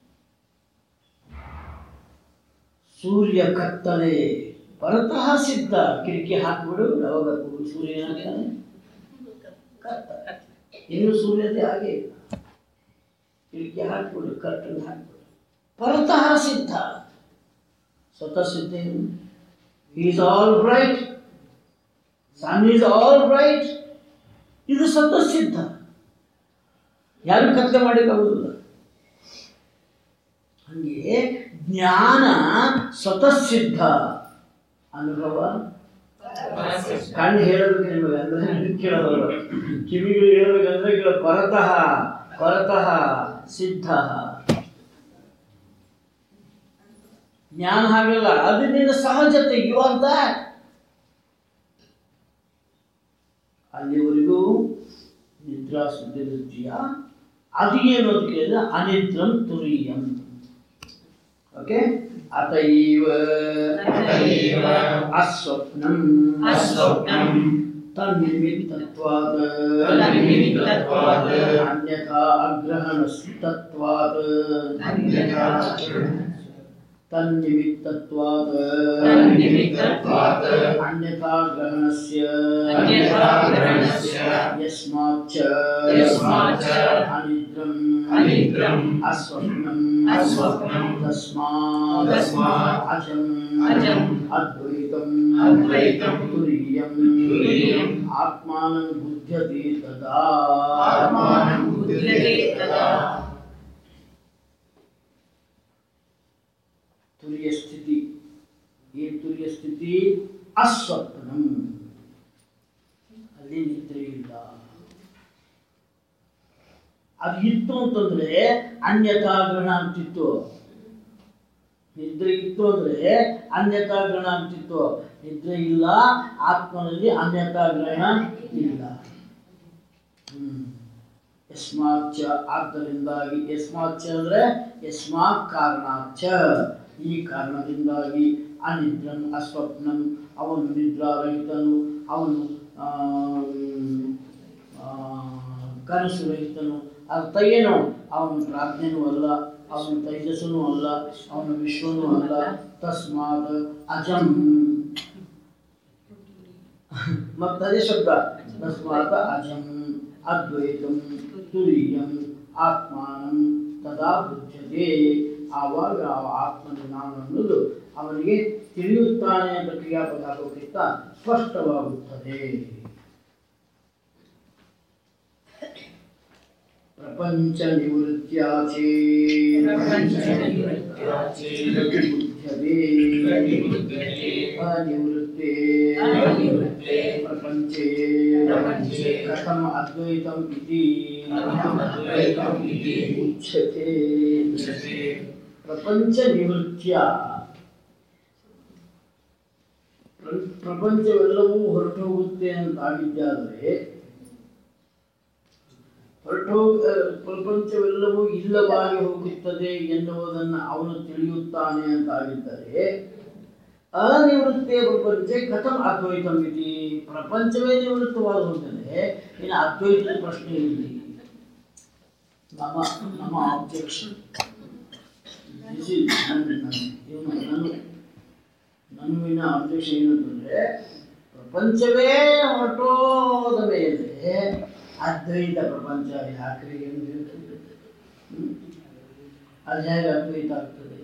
ಸೂರ್ಯ ಕತ್ತಲೆ ಪರತಃ ಸಿದ್ಧ ಕಿಟಕಿ ಹಾಕ್ಬಿಡು ಯಾವಾಗ ಸೂರ್ಯ ಏನಾಗ್ತಾನೆ ಕತ್ತಲೆ ಇನ್ನು ಸೂರ್ಯತೆ ಹಾಗೆ ಇಲ್ಲ ಕಿಟಕಿ ಹಾಕ್ಬಿಡು ಕರ್ಟನ್ ಹಾಕ್ಬಿಡು ಪರತಃ ಸಿದ್ಧ ಸ್ವತಃ ಸಿದ್ಧ is all bright sun is all bright ಇದು ಸ್ವತಃ ಸಿದ್ಧ ಯಾರು ಕತ್ಲೆ ಮಾಡಿಕೊಳ್ಳುವುದಿಲ್ಲ ಹಂಗೆ ಜ್ಞಾನ ಸ್ವತಃ ಸಿದ್ಧ ಅನುಭವ ಕಣ್ಣು ಹೇಳಬೇಕು ನಿಮಗೆ ಅಂದ್ರೆ ಕೇಳೋದು ಕಿವಿಗಳು ಹೇಳಬೇಕಂದ್ರೆ ಕೇಳ ಪರತಃ ಪರತಃ ಸಿದ್ಧ ಜ್ಞಾನ ಹಾಗಲ್ಲ ಅದು ನಿನ್ನ ಸಹಜತೆ ಯು ಆರ್ ದ್ಯಾಟ್ ಅಲ್ಲಿವರೆಗೂ ನಿದ್ರಾ ಸುದ್ದಿಯ ಅದು ಏನು ಅಂತ ಕೇಳಿದ್ರೆ ಅನಿದ್ರಂ ತುರಿಯಂ ಓಕೆ ಅತೈವ ಅತೈವ ಅಸ್ವಪ್ನಂ ಅಸ್ವಪ್ನಂ ತನ್ನಿಮಿತ್ತತ್ವಾದ ತನ್ನಿಮಿತ್ತತ್ವಾದ ಅನ್ಯಥಾ ಅಗ್ರಹಣಸ್ತತ್ವಾದ ಅನ್ಯಥಾ तन्निमित्तत्वात् तन्निमित्तत्वात् अन्यथा ग्रहणस्य अन्यथा ग्रहणस्य यस्माच्च यस्माच्च अनिद्रम् अनिद्रम् अस्वप्नम् अस्वप्नम् तस्मात् तस्मात् अजम् अजम् अद्वैतम् अद्वैतम् तुरीयम् तुरीयम् आत्मानं बुध्यते तदा आत्मानं बुध्यते तदा ತುರಿಯ ಸ್ಥಿತಿ ಏನು ತುರಿಯ ಸ್ಥಿತಿ ಅಸ್ವಪ್ನಂ ಅಲ್ಲಿ ನಿದ್ರೆ ಇಲ್ಲ ಅದು ಇತ್ತು ಅಂತಂದ್ರೆ ಅನ್ಯಥಾ ಗ್ರಹಣ ಆಗ್ತಿತ್ತು ನಿದ್ರೆ ಇತ್ತು ಅಂದ್ರೆ ಅನ್ಯಥಾ ಗ್ರಹಣ ಆಗ್ತಿತ್ತು ನಿದ್ರೆ ಇಲ್ಲ ಆತ್ಮನಲ್ಲಿ ಅನ್ಯಥಾ ಗ್ರಹಣ ಇಲ್ಲ ಹ್ಮ್ ಯಸ್ಮಾಚ್ಚ ಆದ್ದರಿಂದಾಗಿ ಯಸ್ಮಾಚ್ಚ ಅಂದ್ರೆ ಯಸ್ಮಾತ್ ಕಾರಣಾಚ್ಚ ಈ ಕಾರಣದಿಂದಾಗಿ ಅನಿದ್ರನ್ ಅಸ್ವಪ್ನಂ ಅವನು ನಿದ್ರಾರಹಿತನು ಅವನು ಆಮ್, ಆ, ಕನಸು ರಹಿತನು ಅರ್ಥ ಏನು ಅವನು ಪ್ರಾಜ್ಞನೂ ಅಲ್ಲ ಅವನು ತೈಜಸ್ಸನೂ ಅಲ್ಲ ಅವನು ವಿಶ್ವನೂ ಅಲ್ಲ ತಸ್ಮಾತ್ ಅಜಂ ಮತ್ತದೇ ಶಬ್ದ ತಸ್ಮಾತ್ ಅಜಂ ಅದ್ವೈತಂ ತುರೀಯಂ ಆತ್ಮಾನಂ ತದಾ ಬುದ್ಧತೆ ಆವಾಗ ಆ ಆತ್ಮನ ನಾನು ಅನ್ನೋದು ಅವನಿಗೆ ತಿಳಿಯುತ್ತಾನೆ ಅಂತ ಕ್ರಿಯಾಪದ ಹಾಕೋಕ್ಕಿಂತ ಸ್ಪಷ್ಟವಾಗುತ್ತದೆ ಪ್ರಪಂಚ ನಿವೃತ್ಯಾಚೇ प्रपञ्चनिवृत्त्याचे ಬುದ್ಧತೆ प्रतिबुद्धते ಅನಿವೃತ್ತೆ अनिवृत्ते ಪ್ರಪಂಚೇ ಪ್ರಪಂಚೇ ಕಥಂ ಅದ್ವೈತಂ ಇತಿ कथम् अद्वैतम् इति ಉಚ್ಯತೆ उच्यते ಪ್ರಪಂಚ ನಿವೃತ್ಯ ಪ್ರ- ಪ್ರಪಂಚವೆಲ್ಲವೂ ಹೊರಟು ಹೋಗುತ್ತೆ ಅಂತ ಆಗಿದ್ದಾದರೆ ಹೊರಟು ಹೋಗ ಪ್ರಪಂಚವೆಲ್ಲವೂ ಇಲ್ಲವಾಗಿ ಹೋಗುತ್ತದೆ ಎನ್ನುವುದನ್ನು ಅವನು ತಿಳಿಯುತ್ತಾನೆ ಅಂತ ಆಗಿದ್ದರೆ ಅನಿವೃತ್ತೆ ಪ್ರಪಂಚ ಕಥಂ ಅದ್ವೈತಂ ಇತಿ ಪ್ರಪಂಚವೇ ನಿವೃತ್ತವಾದ ಹೋದರೆ ಇನ್ನು ಅದ್ವೈತದ ಪ್ರಶ್ನೆ ಇಲ್ಲಿ ನಮ್ಮ ನಮ್ಮ ಆಬ್ಜೆಕ್ಷನ್ This is ನನ್ನ ಇವನು ನಾನು ನನ್ನಿನ ಅಬ್ಜೆಕ್ಷನ್ ಏನಂತಂದ್ರೆ ಪ್ರಪಂಚವೇ ಹೊರಟೋದ ಮೇಲೆ ಅದ್ವೈತ ಪ್ರಪಂಚ ಯಾಕ್ರಿ ಎಂದು ಹ್ಮ್? ಅದು ಹೇಗೆ ಅದ್ವೈತ ಆಗ್ತದೆ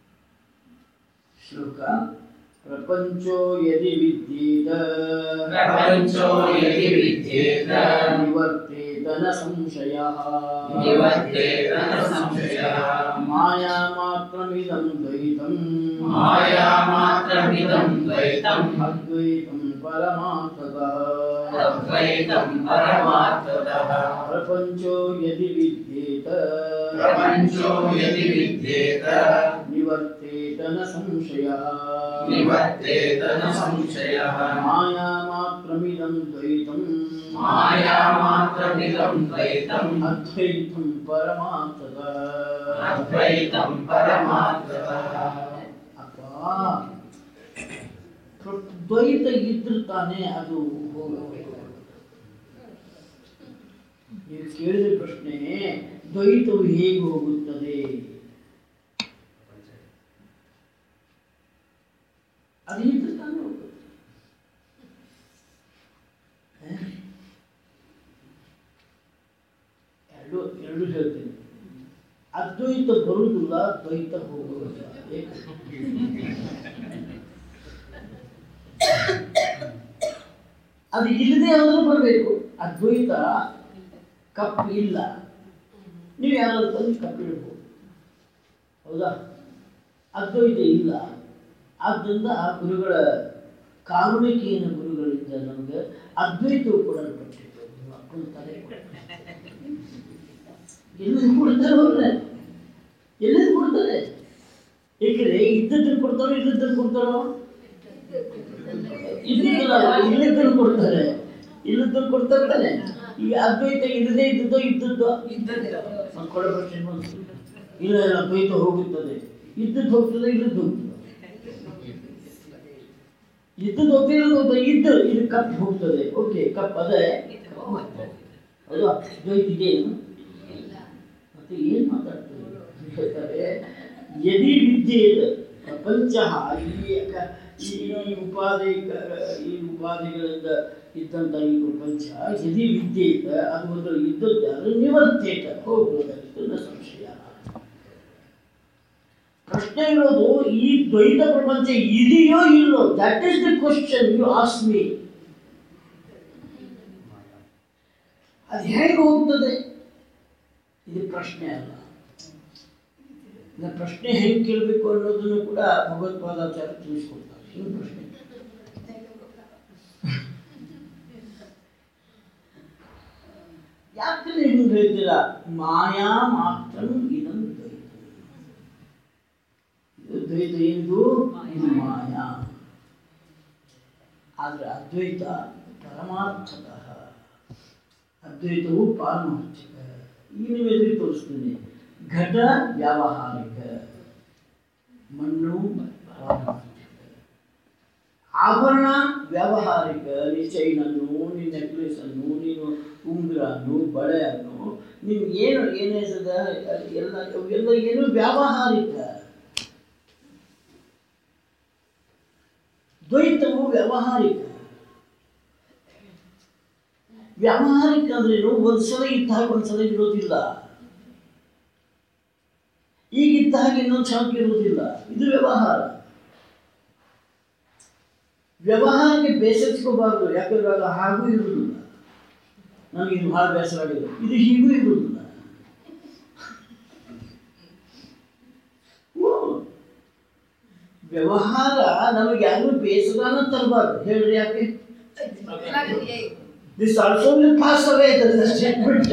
ಶ್ಲೋಕ ಪ್ರಪಂಚೋ ಯದಿ ವಿದ್ಯೇತ प्रपञ्चो यदि विद्येत ನಿವರ್ತೇತ ನ ಸಂಶಯ निवर्तेत न संशयः ಮಾಯಾ ಮಾತ್ರಮಿದಂ ದ್ವೈತಂ मायामात्रमिदं द्वैतम् ಅದ್ವೈತಂ ಪರಮಾರ್ಥತಃ अद्वैतं परमार्थतः ಪ್ರಪಂಚೋ ಯದಿ ವಿದ್ಯೇತ प्रपञ्चो यदि विद्येत ನಿವರ್ತೇತ ನ ಸಂಶಯ निवर्तेत न संशयः ಮಾಯಾ ಮಾತ್ರಮಿದಂ ದ್ವೈತಂ मायामात्रमिदं द्वैतम् ಅದ್ವೈತಂ ಪರಮಾರ್ಥತಃ अद्वैतं परमार्थतः ಅಪ್ಪ ದ್ವೈತ ಇದ್ರೆ ತಾನೇ ಅದು ಹೋಗಬೇಕು ನೀವು ಕೇಳಿದ ಪ್ರಶ್ನೆ ದ್ವೈತವು ಹೇಗೆ ಹೋಗುತ್ತದೆ ಅದು ಇದ್ರೆ ತಾನೇ ಹೋಗುತ್ತೆ ಹ? ಎರಡು ಎರಡು ಹೇಳ್ತೀನಿ ಅದ್ವೈತ ಬರುವುದಿಲ್ಲ ದ್ವೈತ ಹೋಗುವುದಿಲ್ಲ ಏಕೆ? ಅದು ಇಲ್ಲದೆ ಆದರೂ ಬರಬೇಕು ಅದ್ವೈತ ಕಪ್ಪು ಇಲ್ಲ ನೀವು ಯಾರಾದ್ರೂ ತಂದು ಕಪ್ಪಿಡ್ಬೋದು ಹೌದಾ ಅದ್ವೈತ ಇಲ್ಲ ಆದ್ದರಿಂದ ಆ ಗುರುಗಳ ಕಾರುಣಿಕೆಯನ್ನು ಗುರುಗಳಿಂದ ನಮಗೆ ಅದ್ವೈತವು ಕೊಡಲ್ಪಟ್ಟಿತ್ತು ನಿಮ್ಮ ಅಪ್ಪನ ತಲೆ ಎಲ್ಲಿಂದ ಕೊಡ್ತಾರೆ ಅವ್ರೆ ಎಲ್ಲಿಂದ ಕೊಡ್ತಾರೆ ಏಕೆಂದ್ರೆ ಇದ್ದದ್ದನ್ನು ಕೊಡ್ತಾರೋ ಇಲ್ಲದನ್ನು ಕೊಡ್ತಾರೋ ಇದ್ದಿದ್ದಲ್ಲ ಇಲ್ಲದನ್ನು ಕೊಡ್ತಾರೆ ಇಲ್ಲದನ್ನು ಕೊಡ್ತಾರೆ ತಾನೆ ಈಗ ಅದ್ವೈತ ಇಲ್ಲದೆ ಇದ್ದದ್ದೋ ಇದ್ದದ್ದೋ ಒಂದು ಕೊಡ ಪ್ರಶ್ನೆ ಬಂತು. ಇಲ್ಲ ಇಲ್ಲ ದ್ವೈತ ಹೋಗುತ್ತದೆ ಇದ್ದದ್ದು ಹೋಗ್ತದೆ ಇಲ್ಲದ್ದು ಹೋಗ್ತದೆ ಇದ್ದದ್ದು ಹೋಗ್ತದೆ ಇಲ್ಲದ್ದು ಹೋಗ್ತದೆ ಇದ್ದು ಇದು ಕಪ್ ಹೋಗ್ತದೆ ಓಕೆ ಕಪ್ ಅದೇ ಹೌದಾ ದ್ವೈತ ಏನು ಮತ್ತೆ ಏನ್ ಮಾತಾಡ್ತಾರೆ ಹೇಳ್ತಾರೆ ಯದಿ ವಿದ್ಯೆ ಇದೆ ಪ್ರಪಂಚ ಈ ಕ- ಈ ಈ ಉಪಾಧಿ ಕ- ಈ ಉಪಾಧಿಗಳಿಂದ ಇದ್ದಂಥ ಈ ಪ್ರಪಂಚ ಯದಿ ವಿದ್ಯೇತ ಅದು ಒಂದು ಇದ್ದದ್ದು ಅದು ನಿವರ್ತೇತ ಹೋಗುವುದರಿಂದ ನ ಸಂಶಯ ಪ್ರಶ್ನೆ ಇರೋದು ಈ ದ್ವೈತ ಪ್ರಪಂಚ ಇದೆಯೋ ಇಲ್ಲೋ that is the question you ask me ಅದು ಹೇಗೆ ಹೋಗ್ತದೆ ಇದು ಪ್ರಶ್ನೆ ಅಲ್ಲ ಇನ್ನು ಪ್ರಶ್ನೆ ಹೆಂಗೆ ಕೇಳಬೇಕು ಅನ್ನೋದನ್ನು ಕೂಡ ಭಗವತ್ಪಾದಾಚಾರ್ಯ ತಿಳಿಸ್ಕೊಡ್ತಾರೆ ಏನು ಪ್ರಶ್ನೆ ಯಾಕೆ ನೀವು ಹೇಳ್ತೀರಾ ಮಾಯಾ ಮಾತ್ರ ಇದಂ ದ್ವೈತ ಇದು ದ್ವೈತ ಎಂದು ಇದು ಮಾಯಾ ಆದರೆ ಅದ್ವೈತ ಪರಮಾರ್ಥತಃ ಅದ್ವೈತವು ಪಾರಮಾರ್ಥಿಕ ಈಗ ನೀವು ಎದುರಿಗೆ ತೋರಿಸ್ತೀನಿ ಘಟ ವ್ಯಾವಹಾರಿಕ ಮಣ್ಣು ಪಾರಮಾರ್ಥಿಕ ಆಭರಣ ವ್ಯಾವಹಾರಿಕ ನೀ ಚೈನನ್ನು ನೀನು ನೆಕ್ಲೆಸನ್ನು ನೀನು ಉಂಗುರನ್ನು ಬಳೆಯನ್ನು ನೀನು ಏನು ಏನೇಸದ ಎಲ್ಲ ಎಲ್ಲ ಏನು ವ್ಯಾವಹಾರಿಕ ದ್ವೈತವು ವ್ಯಾವಹಾರಿಕ ವ್ಯಾವಹಾರಿಕ ಅಂದ್ರೇನು ಒಂದ್ಸಲ ಇದ್ದಾಗ ಒಂದ್ಸಲ ಇರೋದಿಲ್ಲ ಈಗ ಇದ್ದ ಹಾಗೆ ಇನ್ನೊಂದು ಕ್ಷಣಕ್ಕೆ ಇರುವುದಿಲ್ಲ ಇದು ವ್ಯವಹಾರ ವ್ಯವಹಾರಕ್ಕೆ ಬೇಸರಿಸ್ಕೋಬಾರ್ದು ಯಾಕಂದ್ರೆ ಅದು ಹಾಗೂ ಇರುವುದಿಲ್ಲ ನನಗೆ ಇದು ಭಾಳ ಬೇಸರ ಆಗಿದೆ ಇದು ಹೀಗೂ ಇರುವುದಿಲ್ಲ ಓ, ವ್ಯವಹಾರ ನಮಗೆ ಯಾರು ಬೇಸರನ ತರಬಾರ್ದು ಹೇಳ್ರಿ ಯಾಕೆ this also will pass away statement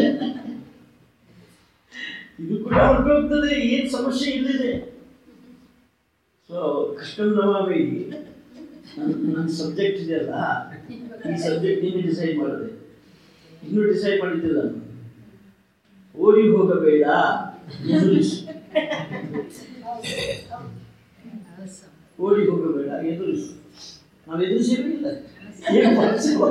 ಇದು ಕೂಡ ಹೊರಟೋಗ್ತದೆ ಏನು ಸಮಸ್ಯೆ ಇಲ್ಲಿದೆ ಸೊ ಕೃಷ್ಣನ್ ನಮಾಮಿ ನನ್ನ ನನ್ನ ಸಬ್ಜೆಕ್ಟ್ ಇದೆಯಲ್ಲ ಈ ಸಬ್ಜೆಕ್ಟ್ ನೀನು ಡಿಸೈಡ್ ಮಾಡಿದೆ ಇನ್ನೂ ಡಿಸೈಡ್ ಮಾಡಿದ್ದಿಲ್ಲ ನಾನು ಓಡಿ ಹೋಗಬೇಡ ಎದುರಿಸು ಓಡಿ ಹೋಗಬೇಡ ಎದುರಿಸು ನಾವು ಎದುರಿಸಿರಲಿಲ್ಲ ಏನು ಮಾಡಿಸುವ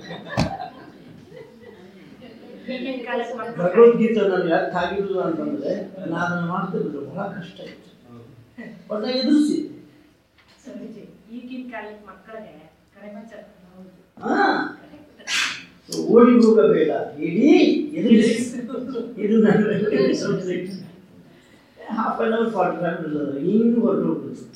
ಭಗವದ್ಗೀತೆ ನಾನು ಯಾಕೆ ಆಗಿರಲಿಲ್ಲ ಅಂತಂದ್ರೆ ನಾನು ಅದನ್ನು ಮಾಡ್ತಿರ್ಲಿಲ್ಲ ಬಹಳ ಕಷ್ಟ ಇತ್ತು ಬಟ್ ನಾನು ಎದುರಿಸಿ ಸ್ವಾಮೀಜಿ ಈಗಿನ ಕಾಲದ ಮಕ್ಕಳಿಗೆ ಕರೆಮಂಚ ಹಾ So, ಓಡಿ ಹೋಗಬೇಡ ಇಡೀ ಎದುರಿಸಿ ಇದು ನನ್ನ subject half an hour forty five minutes ಅದ ಹಿಂಗೆ ಹೊರಟು ಹೋಗ್ಬಿಡ್ತು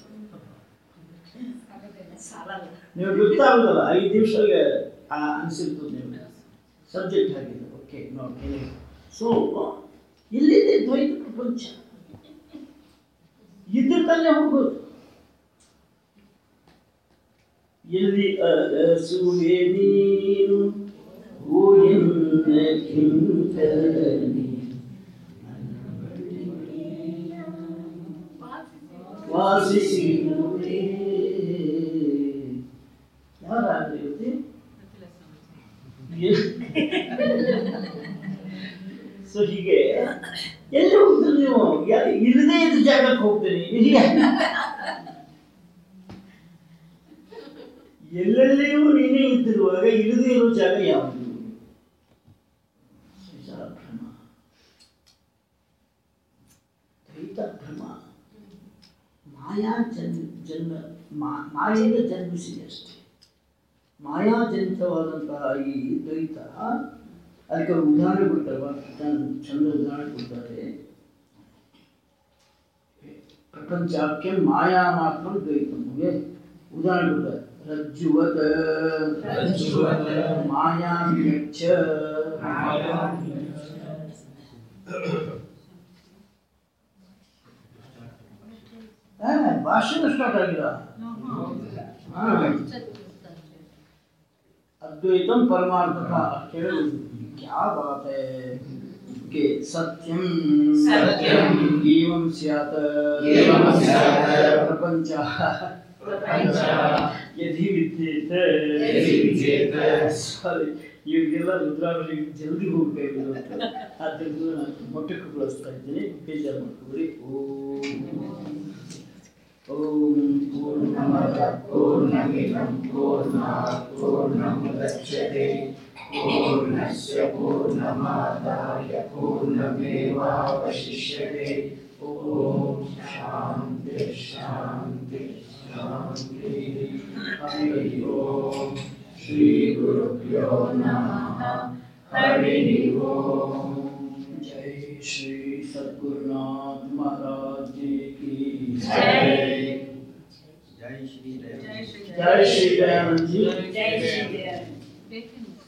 ಸಾಲಲ್ಲ ನೀವು ಗೊತ್ತಾಗುದಲ್ಲ ಐದು ನಿಮಿಷಗೆ ಅನಿಸಿರ್ತದೆ ನೀವು ಸಬ್ಜೆಕ್ಟ್ ಆಗಿದೆ ಓಕೆ ನೋಡಿ ಸೊ ಇಲ್ಲಿದೆ ದ್ವೈತ ಪ್ರಪಂಚ ಇದ್ದಲ್ಲೇ ಹೋಗೋದು ಎಲ್ಲಿ ಅರಸುವೆ ನೀನು ಓ ಎನ್ನ ಕಿಂಕರನಿ ವಾಸಿಸಿರುವೆ ಯಾರಾಗಿರುತ್ತೆ ಸೊ ಹೀಗೆ ಎಲ್ಲಿ ಹೋಗ್ತೀರಿ ನೀವು ಯಾ- ಇಲ್ಲದೇ ಇದ್ದ ಜಾಗಕ್ಕೆ ಹೋಗ್ತೀನಿ ಹೀಗೆ ಎಲ್ಲೆಲ್ಲಿಯೂ ನೀನೇ ಇದ್ದಿರುವಾಗ ಇಲ್ಲದೇ ಇರೋ ಜಾಗ ಯಾವುದು ವಿಚಾರ ಭ್ರಮ ದ್ವೈತ ಭ್ರಮ ಮಾಯಾ ಜನ್ಮ ಜನ್ಮ ಮಾ- ಮಾಯೆಯಿಂದ ಜನ್ಮಿಸಿದೆ ಅಷ್ಟೇ ಮಾಯಾಜನಿತವಾದಂತಹ ಈ ದ್ವೈತ ಅದಕ್ಕೆ ಅವ್ರು ಉದಾಹರಣೆ ಕೊಡ್ತಾರೆ ಬಹಳ ಚಂದ ಚಂದ ಉದಾಹರಣೆ ಕೊಡ್ತಾರೆ ಪ್ರಪಂಚಕ್ಕೆ ಮಾಯಾ ಮಾತ್ರ ದ್ವೈತ ನಮಗೆ ಉದಾಹರಣೆ ಕೊಡ್ತಾರೆ ರಜ್ಜುವತ ರಜ್ಜುವತ ಮಾಯಾ ಮಿಚ್ಚ ಆ, ಭಾಷಣ ಸ್ಟಾರ್ಟ್ ಆಗಿಲ್ಲ ಹಾ. अद्वैतम परमार्थता केवल क्या बात है कि सत्यम सत्यम एवं स्यात् एवं स्यात् प्रपंचः प्रपञ्चः यदि विद्येत यदि विद्येत ಸಾರಿ ಇವರಿಗೆಲ್ಲ ರುದ್ರಾಭಿಷೇಕ ಜಲ್ದಿ ಹೋಗ್ಬೇಕು ಅಂತ ಆದ್ದರಿಂದ ನಾನು ಮೊಟ್ಟಕ್ಕೆ ಬಳಸ್ತಾ ಇದ್ದೀನಿ ಬೇಜಾರು ಮಾಡ್ಕೊಬಿಡಿ ಓಂ ಓಂ ಪೂರ್ಣಮದ पूर्णमिदं पूर्णात् पूर्णमुदच्यते पूर्णस्य पूर्णमादाय पूर्णमेवावशिष्यते ಓಂ ಶಾಂತಿ ಶಾಂತಿ ಶಾಂತಿ ಹರಿ ಓಂ ಶ್ರೀ ಗುರುಭ್ಯೋ ನಮಃ ಹರಿ ಓಂ जय श्री सद्गुरुनाथ महाराज जी की ಜೈ ಜೈ ಶ್ರೀ ಜೈ ಶ್ರೀ जय श्री दयानंद जी ಜೈ ಶ್ರೀ ದೇವ ಬೇಕೇನು